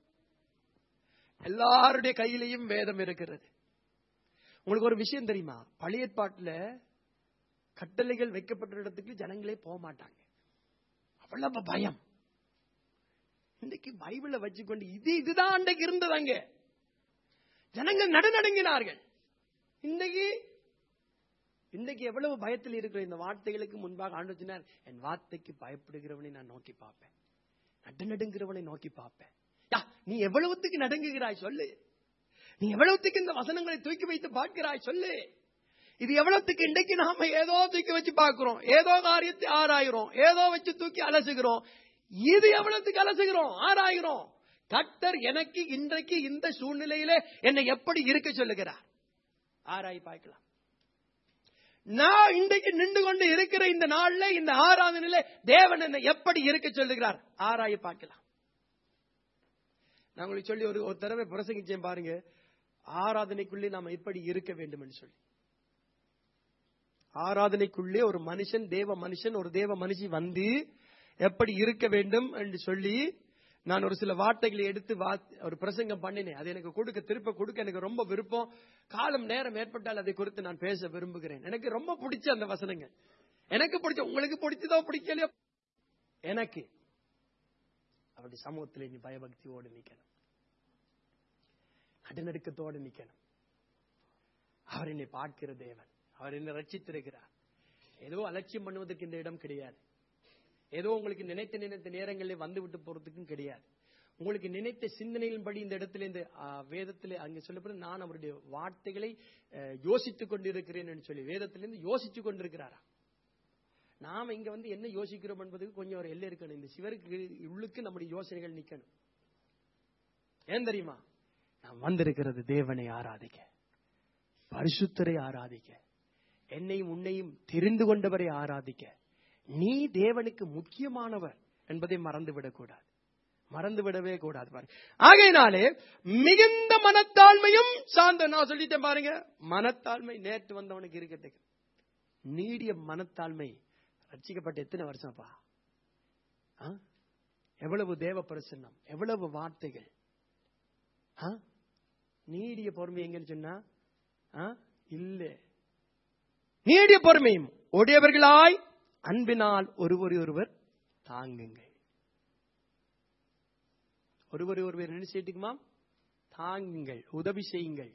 எல்லாருடைய கையிலையும் வேதம் இருக்கிறது உங்களுக்கு ஒரு விஷயம் தெரியுமா பழைய ஏற்பாட்டுல கட்டளைகள் வைக்கப்பட்ட இடத்துக்கு ஜனங்களே போக மாட்டாங்க அவ்வளவு பயம் இன்னைக்கு பைபிளை வச்சுக்கொண்டு இது இதுதான் அன்றைக்கு இருந்தது அங்க ஜனங்கள் நடுநடுங்கினார்கள் இன்னைக்கு இன்னைக்கு எவ்வளவு பயத்தில் இருக்கிற இந்த வார்த்தைகளுக்கு முன்பாக ஆண்டு சொன்னார் என் வார்த்தைக்கு பயப்படுகிறவனை நான் நோக்கி பார்ப்பேன் நடுநடுங்கிறவனை நோக்கி பார்ப்பேன் யா, நீ எவ்வளவுத்துக்கு நடுங்குகிறாய் சொல்லு நீ எவ்வளவுத்துக்கு இந்த வசனங்களை தூக்கி வைத்து பார்க்கிறாய் சொல்லு இது எவ்வளவுத்துக்கு இன்றைக்கு நாம ஏதோ தூக்கி வச்சு பார்க்கிறோம் ஏதோ காரியத்தை ஆராயிறோம் ஏதோ வச்சு தூக்கி அலசுகிறோம் இது எவ்வளவுத்துக்கு அலசுகிறோம் ஆராயிறோம் கர்த்தர் எனக்கு இன்றைக்கு இந்த சூழ்நிலையில என்னை எப்படி இருக்க சொல்லுகிறார் ஆராய் பார்க்கலாம் நான் இன்றைக்கு நின்று கொண்டு இருக்கிற இந்த நாள்ல இந்த ஆராதனையில தேவன் என்னை எப்படி இருக்க சொல்லுகிறார் ஆராய பார்க்கலாம் நான் உங்களுக்கு சொல்லி ஒரு ஒரு தடவை பிரசங்கிச்சேன் பாருங்க ஆராதனைக்குள்ளே நாம எப்படி இருக்க வேண்டும் என்று சொல்லி ஆராதனைக்குள்ளே ஒரு மனுஷன் தேவ மனுஷன் ஒரு தேவ மனுஷி வந்து எப்படி இருக்க வேண்டும் என்று சொல்லி நான் ஒரு சில வார்த்தைகளை எடுத்து வா- ஒரு பிரசங்கம் பண்ணினேன் அது எனக்கு கொடுக்க திருப்ப கொடுக்க எனக்கு ரொம்ப விருப்பம் காலம் நேரம் ஏற்பட்டால் அதை குறித்து நான் பேச விரும்புகிறேன் எனக்கு ரொம்ப பிடிச்ச அந்த வசனங்கள் எனக்கு பிடிச்ச உங்களுக்கு பிடிச்சதோ பிடிக்கலையோ எனக்கு அவருடைய சமூகத்திலே நீ பயபக்தியோடு நிக்கணும் நடுநடுக்கத்தோடு நிக்கணும் அவர் என்னை பார்க்கிற தேவன் அவர் என்னை ரட்சித்திருக்கிறார் ஏதோ அலட்சியம் பண்ணுவதற்கு இந்த இடம் கிடையாது ஏதோ உங்களுக்கு நினைத்த நினைத்த நேரங்களில் வந்து விட்டு போறதுக்கும் கிடையாது உங்களுக்கு நினைத்த சிந்தனையின்படி இந்த இடத்துல இந்த ஆ, வேதத்திலே அங்கே சொல்லப்படும் நான் அவருடைய வார்த்தைகளை அஹ், யோசித்துக் கொண்டிருக்கிறேன் என்று சொல்லி வேதத்திலிருந்து யோசித்துக் கொண்டிருக்கிறாரா நாம இங்க வந்து என்ன யோசிக்கிறோம் என்பதுக்கு கொஞ்சம் ஒரு எல்லை இருக்கணும் இந்த சிவருக்கு உள்ளுக்கு நம்முடைய யோசனைகள் நிக்கணும் ஏன் தெரியுமா நாம் வந்திருக்கிறது தேவனை ஆராதிக்க பரிசுத்தரை ஆராதிக்க என்னையும் உன்னையும் தெரிந்து கொண்டவரை ஆராதிக்க நீ தேவனுக்கு முக்கியமானவர் என்பதை மறந்துவிடக் கூடாது மறந்து விடவே கூடாது பாருங்க ஆகையினாலே மிகுந்த மனத்தாழ்மையும் சார்ந்த நான் சொல்லிட்டேன் பாருங்க மனத்தாழ்மை நேற்று வந்தவனுக்கு இருக்கிறதுக்கு நீடிய மனத்தாழ்மை ரட்சிக்கப்பட்ட எத்தனை வருஷம்ப்பா ஆ? எவ்வளவு தேவ பிரசன்னம் எவ்வளவு வார்த்தைகள் ஆ? நீடிய பொறுமை எங்கன்னு சொன்னா ஆ? இல்ல நீடிய பொறுமையும் உடையவர்களாய் அன்பினால் ஒருவரை ஒருவர் தாங்குங்கள் ஒருவரை ஒருவர் என்ன செய்யட்டுக்குமா தாங்குங்கள் உதவி செய்யுங்கள்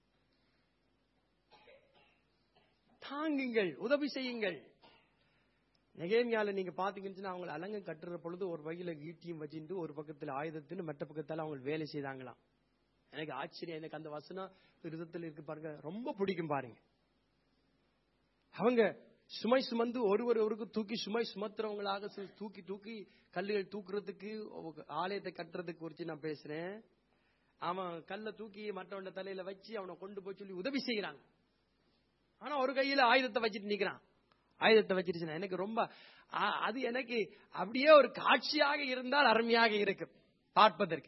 தாங்குங்கள் உதவி செய்யுங்கள் நெகேமியால நீங்க பாத்தீங்கன்னு சொன்னா அவங்க அலங்கம் கட்டுற பொழுது ஒரு வகையில ஈட்டியும் வச்சுட்டு ஒரு பக்கத்துல ஆயுதத்தின்னு மற்ற பக்கத்தால அவங்க வேலை செய்தாங்களாம் எனக்கு ஆச்சரியம் எனக்கு அந்த வசனம் விருதத்தில் இருக்கு பாருங்க ரொம்ப பிடிக்கும் பாருங்க அவங்க சுமை சுமந்து ஒருவர் ஒருக்கு தூக்கி சுமை சுமத்துறவங்களாக சு- தூக்கி தூக்கி கல்லுகள் தூக்குறதுக்கு ஒ- ஆலயத்தை கட்டுறதுக்கு குறித்து நான் பேசுறேன் அவன் கல்லை தூக்கி மற்றவன தலையில வச்சு அவனை கொண்டு போய் சொல்லி உதவி செய்யறாங்க ஆனா ஒரு கையில ஆயுதத்தை வச்சுட்டு நிக்கிறான் ஆயுதத்தை வச்சிருச்சு எனக்கு ரொம்ப ஆ- அது எனக்கு அப்படியே ஒரு காட்சியாக இருந்தால் அருமையாக இருக்கும் பார்ப்பதற்கு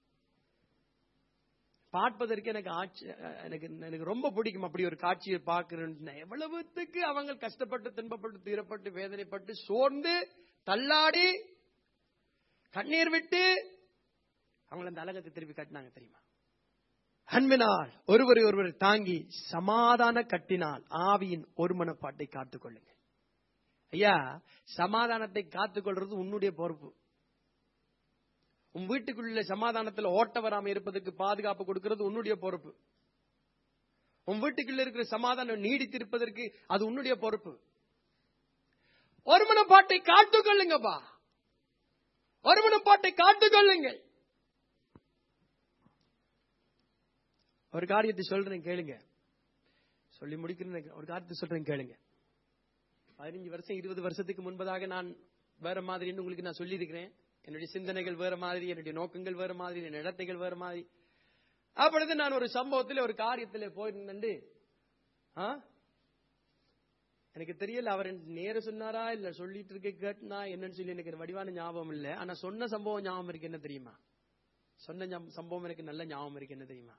பார்ப்பதற்கு எனக்கு ஆட்சி எனக்கு எனக்கு ரொம்ப பிடிக்கும் அப்படி ஒரு காட்சியை பார்க்கிறேன் எவ்வளவுத்துக்கு அவங்க கஷ்டப்பட்டு துன்பப்பட்டு தீரப்பட்டு வேதனைப்பட்டு சோர்ந்து தள்ளாடி கண்ணீர் விட்டு அவங்கள அந்த அழகத்தை திருப்பி கட்டினாங்க தெரியுமா அன்பினால் ஒருவரை ஒருவர் தாங்கி சமாதான கட்டினால் ஆவியின் ஒருமனப்பாட்டை காத்துக் கொள்ளுங்க ஐயா சமாதானத்தை காத்துக்கொள்றது உன்னுடைய பொறுப்பு உன் வீட்டுக்குள்ள சமாதானத்துல ஓட்ட வராம இருப்பதற்கு பாதுகாப்பு கொடுக்கிறது உன்னுடைய பொறுப்பு உன் வீட்டுக்குள்ள இருக்கிற சமாதானம் நீடித்திருப்பதற்கு அது உன்னுடைய பொறுப்பு ஒருமனப்பாட்டை காத்துக்கொள்ளுங்கப்பா ஒருமனப்பாட்டை காத்துக்கொள்ளுங்கள் ஒரு காரியத்தை சொல்றேன் கேளுங்க சொல்லி முடிக்கிறேன் ஒரு காரியத்தை சொல்றேன் கேளுங்க பதினஞ்சு வருஷம் இருபது வருஷத்துக்கு முன்பதாக நான் வேற மாதிரின்னு உங்களுக்கு நான் சொல்லியிருக்கிறேன் என்னுடைய சிந்தனைகள் வேற மாதிரி என்னுடைய நோக்கங்கள் வேற மாதிரி என் நடத்தைகள் வேற மாதிரி அப்பொழுது நான் ஒரு சம்பவத்தில் ஒரு காரியத்தில் போயிருந்தேன் ஆ? எனக்கு தெரியல அவர் நேர சொன்னாரா இல்ல சொல்லிட்டு இருக்க கேட்டுனா என்னன்னு சொல்லி எனக்கு வடிவான ஞாபகம் இல்ல ஆனா சொன்ன சம்பவம் ஞாபகம் இருக்கு என்ன தெரியுமா சொன்ன ஞாபகம் சம்பவம் எனக்கு நல்ல ஞாபகம் இருக்கு என்ன தெரியுமா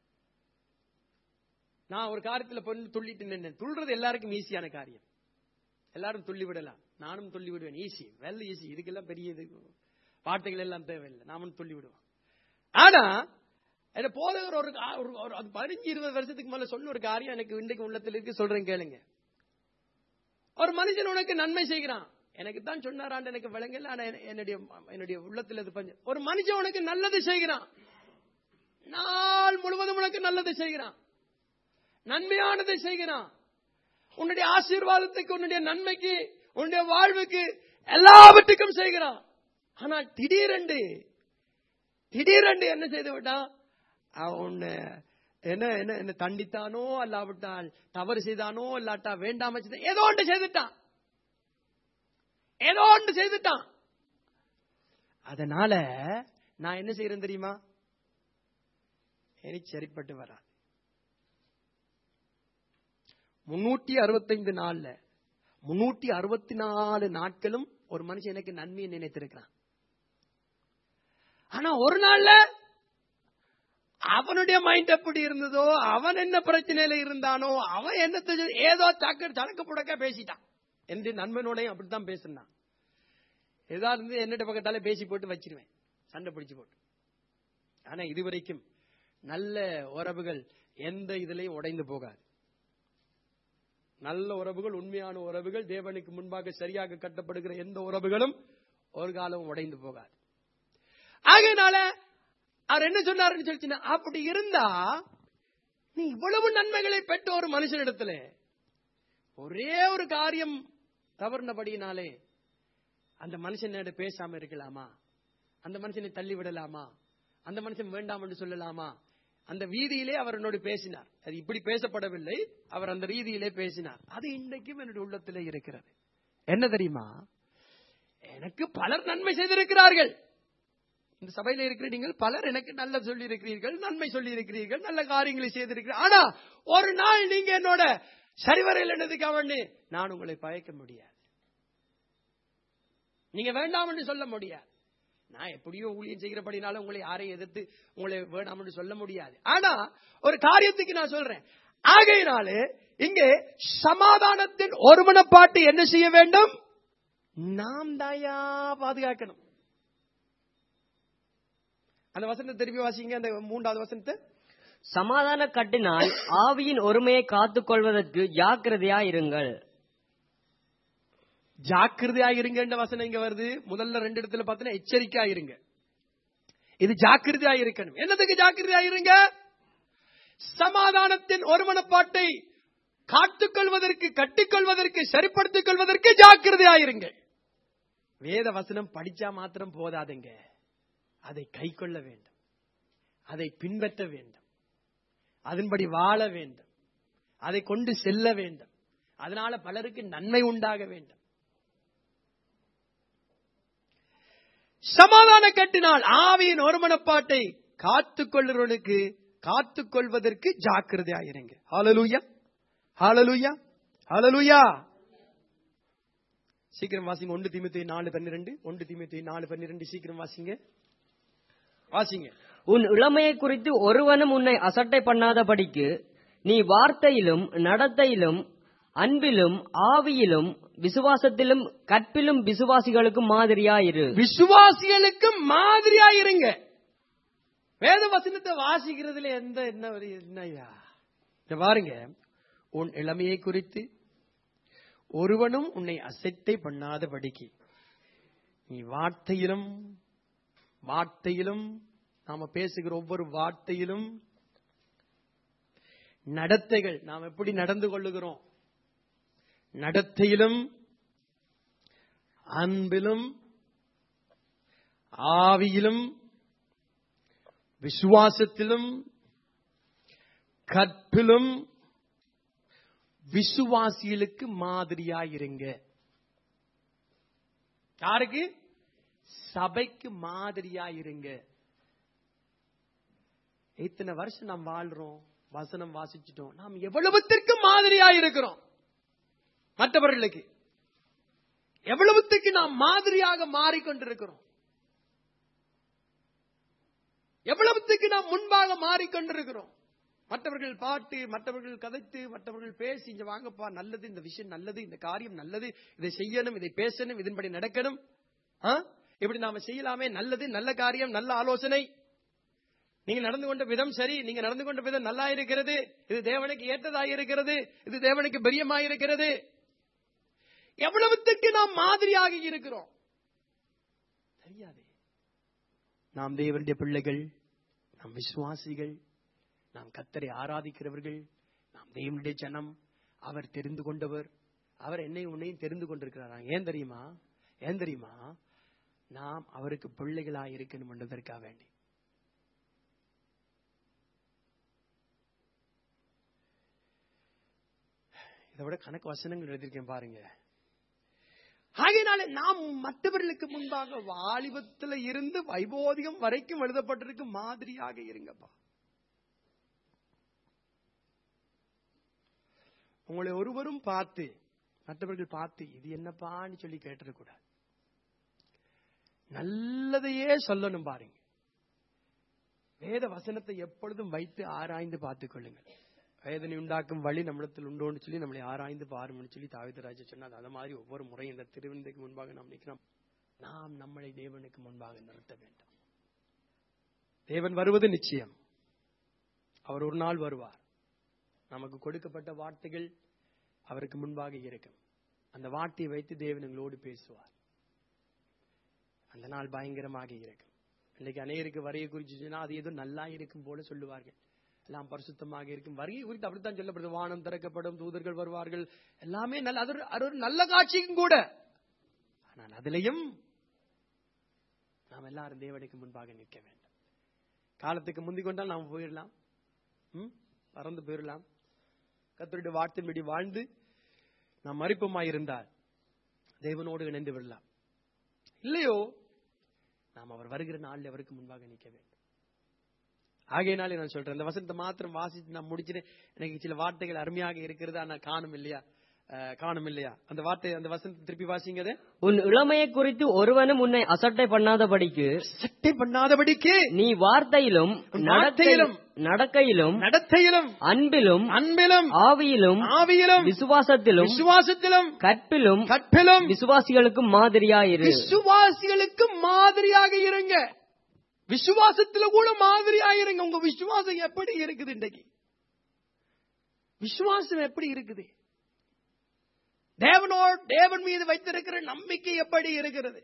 நான் ஒரு காரியத்துல பொண்ணு துள்ளிட்டு நின்னேன் துள்றது எல்லாருக்கும் ஈஸியான காரியம் எல்லாரும் துள்ளி விடலாம் நானும் துள்ளி விடுவேன் ஈஸி வெல் ஈஸி இதுக்கெல்லாம் பெரிய இது வார்த்தைகள் எல்லாம் தேவையில்லை நாமும் துள்ளி விடுவோம் ஆனா என்ன போதகர் ஒரு கா- ஒரு- ஒரு அது பதினஞ்சு இருபது வருஷத்துக்கு மேல சொன்ன ஒரு காரியம் எனக்கு இன்றைக்கு உள்ளத்துல இருக்கு சொல்றேன் கேளுங்க ஒரு மனுஷன் உனக்கு நன்மை செய்கிறான் எனக்கு தான் சொன்னாராண்டு எனக்கு விளங்கல ஆனா என- என்னுடைய என்னுடைய உள்ளத்துல இது பஞ்ச ஒரு மனுஷன் உனக்கு நல்லது செய்கிறான் நாள் முழுவதும் உனக்கு நல்லது செய்கிறான் நன்மையானதை செய்கிறான் உன்னுடைய ஆசீர்வாதத்துக்கு உன்னுடைய நன்மைக்கு உன்னுடைய வாழ்வுக்கு எல்லாவற்றுக்கும் செய்கிறான் ஆனால் திடீரென்று திடீரென்று என்ன செய்து விட்டான் அவன் உன்னை என்ன என்ன என்ன தண்டித்தானோ அல்லாவிட்டால் தவறு செய்தானோ இல்லாட்டா வேண்டாம செய்தான் ஏதோ ஒன்று செய்துட்டான் ஏதோ ஒன்று செய்துட்டான் அதனால நான் என்ன செய்யறேன் தெரியுமா எனக்கு சரிப்பட்டு வராது முன்னூத்தி அறுபத்தைந்து நாள்ல முன்னூத்தி அறுபத்தி நாலு நாட்களும் ஒரு மனுஷன் எனக்கு நன்மையை நினைத்திருக்கிறான் ஆனா ஒரு நாள்ல அவனுடைய மைண்ட் எப்படி இருந்ததோ அவன் என்ன பிரச்சனையில இருந்தானோ அவன் என்ன செஞ்சு- ஏதோ சக்கு சடக்கு புடக்க பேசிட்டான் என்று நண்பனோடையும் அப்படித்தான் பேசினான் ஏதா இருந்து என்னட்ட பக்கத்தால பேசி போட்டு வச்சிருவேன் சண்டை பிடிச்சு போட்டு ஆனா இதுவரைக்கும் நல்ல உறவுகள் எந்த இதுலயும் உடைந்து போகாது நல்ல உறவுகள் உண்மையான உறவுகள் தேவனுக்கு முன்பாக சரியாக கட்டப்படுகிற எந்த உறவுகளும் ஒரு காலம் உடைந்து போகாது ஆகையினால அவர் என்ன சொன்னாருன்னு சொல்லிச்சுன்னா அப்படி இருந்தா நீ இவ்வளவு நன்மைகளை பெற்ற ஒரு மனுஷனிடத்துல ஒரே ஒரு காரியம் தவறுனபடியினாலே அந்த மனுஷனோட பேசாம இருக்கலாமா அந்த மனுஷனை தள்ளி விடலாமா அந்த மனுஷன் வேண்டாம் என்று சொல்லலாமா அந்த வீதியிலே அவர் என்னோடு பேசினார் அது இப்படி பேசப்படவில்லை அவர் அந்த ரீதியிலே பேசினார் அது இன்றைக்கும் என்னுடைய உள்ளத்திலே இருக்கிறது என்ன தெரியுமா எனக்கு பலர் நன்மை செய்திருக்கிறார்கள் இந்த சபையில இருக்கிற நீங்கள் பலர் எனக்கு நல்ல சொல்லி இருக்கிறீர்கள் நன்மை சொல்லி இருக்கிறீர்கள் நல்ல காரியங்களை செய்திருக்கிறீர்கள் ஆனா ஒரு நாள் நீங்க என்னோட சரிவரையில் என்னதுக்காக நான் உங்களை பயக்க முடியாது நீங்க வேண்டாம் என்று சொல்ல முடியாது நான் எப்படியோ ஊழியம் செய்கிறபடினால உங்களை யாரையும் எதிர்த்து உங்களை வேண்டாம் என்று சொல்ல முடியாது ஆனா ஒரு காரியத்துக்கு நான் சொல்றேன் ஆகையினாலே இங்கே சமாதானத்தின் ஒருமனப்பாட்டு என்ன செய்ய வேண்டும் நாம் தாயா பாதுகாக்கணும் அந்த வசனத்தை திருப்பி வாசிங்க அந்த மூன்றாவது வசனத்தை சமாதான கட்டினால் ஆவியின் ஒருமையை காத்துக் கொள்வதற்கு ஜாக்கிரதையா இருங்கள் ஜாக்கிரதையா இருங்கன்ற வசனம் இங்க வருது முதல்ல ரெண்டு இடத்துல பார்த்தீங்கன்னா எச்சரிக்கையா இருங்க இது ஜாக்கிரதையா இருக்கணும் என்னதுக்கு ஜாக்கிரதையா இருங்க சமாதானத்தின் ஒருமனப்பாட்டை காத்துக்கொள்வதற்கு கட்டிக்கொள்வதற்கு சரிப்படுத்திக் கொள்வதற்கு ஜாக்கிரதையா இருங்க வேத வசனம் படிச்சா மாத்திரம் போதாதுங்க அதை கை கொள்ள வேண்டும் அதை பின்பற்ற வேண்டும் அதன்படி வாழ வேண்டும் அதை கொண்டு செல்ல வேண்டும் அதனால பலருக்கு நன்மை உண்டாக வேண்டும் சமாதான கட்டினால் ஆவியின் ஒருமனப்பாட்டை காத்துக் கொள்ளுறவனுக்கு காத்துக் கொள்வதற்கு ஜாக்கிரதையாயிருங்க ஹalleluya ஹalleluya ஹalleluya சீக்கிரம் வாசிங்க ஒன்று தீமத்தி நாலு பன்னிரெண்டு ஒன்று தீமத்தி நாலு பன்னிரெண்டு சீக்கிரம் வாசிங்க வாசிங்க உன் இளமையை குறித்து ஒருவனும் உன்னை அசட்டை பண்ணாதபடிக்கு நீ வார்த்தையிலும் நடத்தையிலும் அன்பிலும் ஆவியிலும் விசுவாசத்திலும் கற்பிலும் விசுவாசிகளுக்கு மாதிரியாயிரு விசுவாசிகளுக்கு மாதிரியா இருங்க வேத வசனத்தை வாசிக்கிறதுல எந்த என்ன ஒரு என்னய்யா இங்க பாருங்க உன் இளமையை குறித்து ஒருவனும் உன்னை அசட்டை பண்ணாதபடிக்கு நீ வார்த்தையிலும் வார்த்தையிலும் நாம பேசுகிற ஒவ்வொரு வார்த்தையிலும் நடத்தைகள் நாம் எப்படி நடந்து கொள்ளுகிறோம் நடத்தையிலும் அன்பிலும் ஆவியிலும் விசுவாசத்திலும் கற்பிலும் விசுவாசிகளுக்கு மாதிரியாயிருங்க யாருக்கு சபைக்கு மாதிரியாயிருங்க இத்தனை வருஷம் நாம் வாழ்றோம் வசனம் வாசிச்சிட்டோம் நாம் எவ்வளவுத்திற்கு மாதிரியா இருக்கிறோம் மற்றவர்களுக்கு எவ்வளவுத்துக்கு நாம் மாதிரியாக மாறிக்கொண்டிருக்கிறோம் எவ்வளவுத்துக்கு நாம் முன்பாக மாறிக்கொண்டிருக்கிறோம் மற்றவர்கள் பாட்டு மற்றவர்கள் கதைத்து மற்றவர்கள் பேசி இங்க வாங்கப்பா நல்லது இந்த விஷயம் நல்லது இந்த காரியம் நல்லது இதை செய்யணும் இதை பேசணும் இதன்படி நடக்கணும் ஆ? இப்படி நாம செய்யலாமே நல்லது நல்ல காரியம் நல்ல ஆலோசனை நீங்க நடந்து கொண்ட விதம் சரி நீங்க நடந்து கொண்ட விதம் நல்லா இருக்கிறது இது தேவனுக்கு ஏற்றதாக இருக்கிறது இது தேவனுக்கு பிரியமாக இருக்கிறது எவ்வளவுத்துக்கு நாம் மாதிரியாக இருக்கிறோம் தெரியாது நாம் தேவனுடைய பிள்ளைகள் நாம் விசுவாசிகள் நாம் கத்தரை ஆராதிக்கிறவர்கள் நாம் தேவனுடைய ஜனம் அவர் தெரிந்து கொண்டவர் அவர் என்னை உன்னையும் தெரிந்து கொண்டிருக்கிறார் ஏன் தெரியுமா ஏன் தெரியுமா நாம் அவருக்கு பிள்ளைகளாக இருக்கணும் என்பதற்காக வேண்டி இதை விட கணக்கு வசனங்கள் எழுதியிருக்கேன் பாருங்க ஆகையினாலே நாம் மற்றவர்களுக்கு முன்பாக வாலிபத்துல இருந்து வைபோதிகம் வரைக்கும் எழுதப்பட்டிருக்கு மாதிரியாக இருங்கப்பா உங்களை ஒருவரும் பார்த்து மற்றவர்கள் பார்த்து இது என்னப்பான்னு சொல்லி கேட்டுறக்கூடாது நல்லதையே சொல்லணும் பாருங்க வேத வசனத்தை எப்பொழுதும் வைத்து ஆராய்ந்து பார்த்துக் கொள்ளுங்கள் வேதனை உண்டாக்கும் வழி நம்மிடத்தில் உண்டோன்னு சொல்லி நம்மளை ஆராய்ந்து பாரும்னு சொல்லி தாவிதராஜ சொன்னார் அது மாதிரி ஒவ்வொரு முறையும் இந்த திருவிந்தைக்கு முன்பாக நாம் நிற்கிறோம் நாம் நம்மளை தேவனுக்கு முன்பாக நிறுத்த வேண்டும் தேவன் வருவது நிச்சயம் அவர் ஒரு நாள் வருவார் நமக்கு கொடுக்கப்பட்ட வார்த்தைகள் அவருக்கு முன்பாக இருக்கும் அந்த வார்த்தையை வைத்து தேவன் எங்களோடு பேசுவார் அந்த நாள் பயங்கரமாக இருக்கும் இன்னைக்கு அநேகருக்கு வரையை குறிச்சு சொன்னா அது ஏதோ நல்லா இருக்கும் போல சொல்லுவார்கள் எல்லாம் பரிசுத்தமாக இருக்கும் வருகை குறித்து அப்படித்தான் சொல்லப்படுது வானம் திறக்கப்படும் தூதர்கள் வருவார்கள் எல்லாமே நல்ல அது ஒரு- அது ஒரு நல்ல காட்சியும் கூட ஆனால் அதிலையும் நாம் எல்லாரும் தேவனுக்கு முன்பாக நிற்க வேண்டும் காலத்துக்கு முந்திக் கொண்டால் நாம் போயிடலாம் ம்? பறந்து போயிடலாம் கத்தருடைய வார்த்தையின்படி வாழ்ந்து நாம் மறிப்பமாயிருந்தால் தேவனோடு இணைந்து விடலாம் இல்லையோ நாம் அவர் வருகிற நாளில் அவருக்கு முன்பாக நிற்க வேண்டும் ஆகையினாலே நான் சொல்றேன் இந்த வசனத்தை மாத்திரம் வாசித்து நான் முடிச்சிட்டேன் எனக்கு சில வார்த்தைகள் அருமையாக இருக்கிறது ஆனா காணும் இல்லையா அஹ், காணும் இல்லையா அந்த வார்த்தை அந்த வசனத்தை திருப்பி வாசிங்க அதை. உன் இளமையை குறித்து ஒருவனும் உன்னை அசட்டை பண்ணாதபடிக்கு சட்டை பண்ணாதபடிக்கு நீ வார்த்தையிலும் உன் நடத்தை- வார்த்தையிலும், நடக்கையிலும் நடத்தையிலும் அன்பிலும் அன்பிலும் ஆவியிலும் ஆவியிலும் விசுவாசத்திலும் விசுவாசத்திலும் கற்பிலும் கற்பிலும் விசுவாசிகளுக்கு மாதிரியாயிரு விசுவாசிகளுக்கு மாதிரியாக இருங்க விசுவாசத்துல கூட மாதிரியாக இருங்க உங்க விசுவாசம் எப்படி இருக்குது இன்றைக்கு விசுவாசம் எப்படி இருக்குது தேவனோடு தேவன் மீது வைத்திருக்கிற நம்பிக்கை எப்படி இருக்கிறது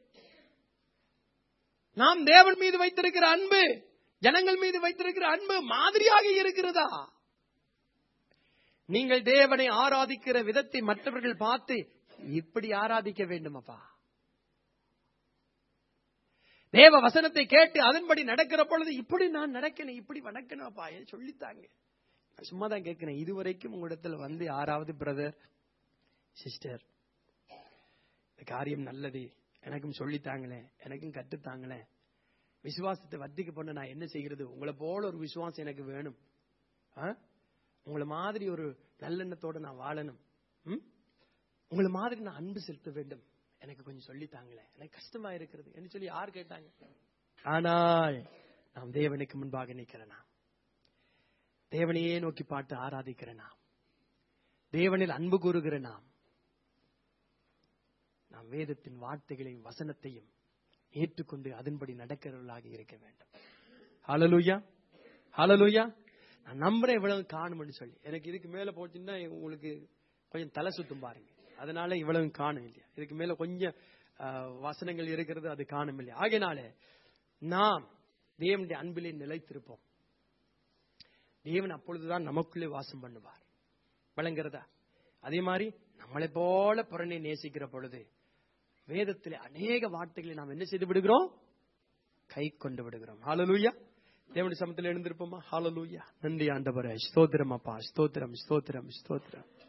நாம் தேவன் மீது வைத்திருக்கிற அன்பு ஜனங்கள் மீது வைத்திருக்கிற அன்பு மாதிரியாக இருக்கிறதா நீங்கள் தேவனை ஆராதிக்கிற விதத்தை மற்றவர்கள் பார்த்து இப்படி ஆராதிக்க வேண்டுமப்பா தேவ வசனத்தை கேட்டு அதன்படி நடக்கிற பொழுது இப்படி நான் நடக்கணும் இப்படி வணக்கணும்ப்பா ஏன் சொல்லித்தாங்க நான் சும்மா தான் கேட்கிறேன் இதுவரைக்கும் உங்களிடத்துல வந்து யாராவது பிரதர் சிஸ்டர் இந்த காரியம் நல்லது எனக்கும் சொல்லித்தாங்களே எனக்கும் கட்டுத்தாங்களே விசுவாசத்தை வர்த்திக்க பண்ண நான் என்ன செய்கிறது உங்களை போல ஒரு விசுவாசம் எனக்கு வேணும் ஆ? உங்களை மாதிரி ஒரு நல்லெண்ணத்தோட நான் வாழணும் ம்? உங்களை மாதிரி நான் அன்பு செலுத்த வேண்டும் எனக்கு கொஞ்சம் சொல்லித்தாங்களே எனக்கு கஷ்டமா இருக்கிறது என்று சொல்லி யார் கேட்டாங்க ஆனால் நாம் தேவனுக்கு முன்பாக நிற்கிறனா தேவனையே நோக்கி பாட்டு ஆராதிக்கிற நாம் தேவனில் அன்பு கூறுகிற நாம் நாம் வேதத்தின் வார்த்தைகளையும் வசனத்தையும் ஏற்றுக்கொண்டு அதன்படி நடக்கிறவர்களாக இருக்க வேண்டும் ஹalleluya ஹalleluya நான் நம்புறேன் இவ்வளவு காணும்னு சொல்லி எனக்கு இதுக்கு மேல போச்சுன்னா உங்களுக்கு கொஞ்சம் தலை சுத்தும் பாருங்க அதனால இவ்வளவு காணும் இல்லையா இதுக்கு மேல கொஞ்சம் ஆஹ், வசனங்கள் இருக்கிறது அது காணும் இல்லையா ஆகையினால நாம் தேவனுடைய அன்பிலே நிலைத்திருப்போம் தேவன் அப்பொழுதுதான் நமக்குள்ளே வாசம் பண்ணுவார் விளங்குறதா அதே மாதிரி நம்மளை போல புறனை நேசிக்கிற பொழுது வேதத்திலே அநேக வார்த்தைகளை நாம் என்ன செய்து விடுகிறோம் கை கொண்டு விடுகிறோம் ஹalleluya தேவனுடைய சமத்தில் எழுந்திருப்போமா ஹalleluya நன்றி ஆண்டவரே ஸ்தோத்திரம் அப்பா ஸ்தோத்திரம் ஸ்தோத்திரம் ஸ்தோத்திரம்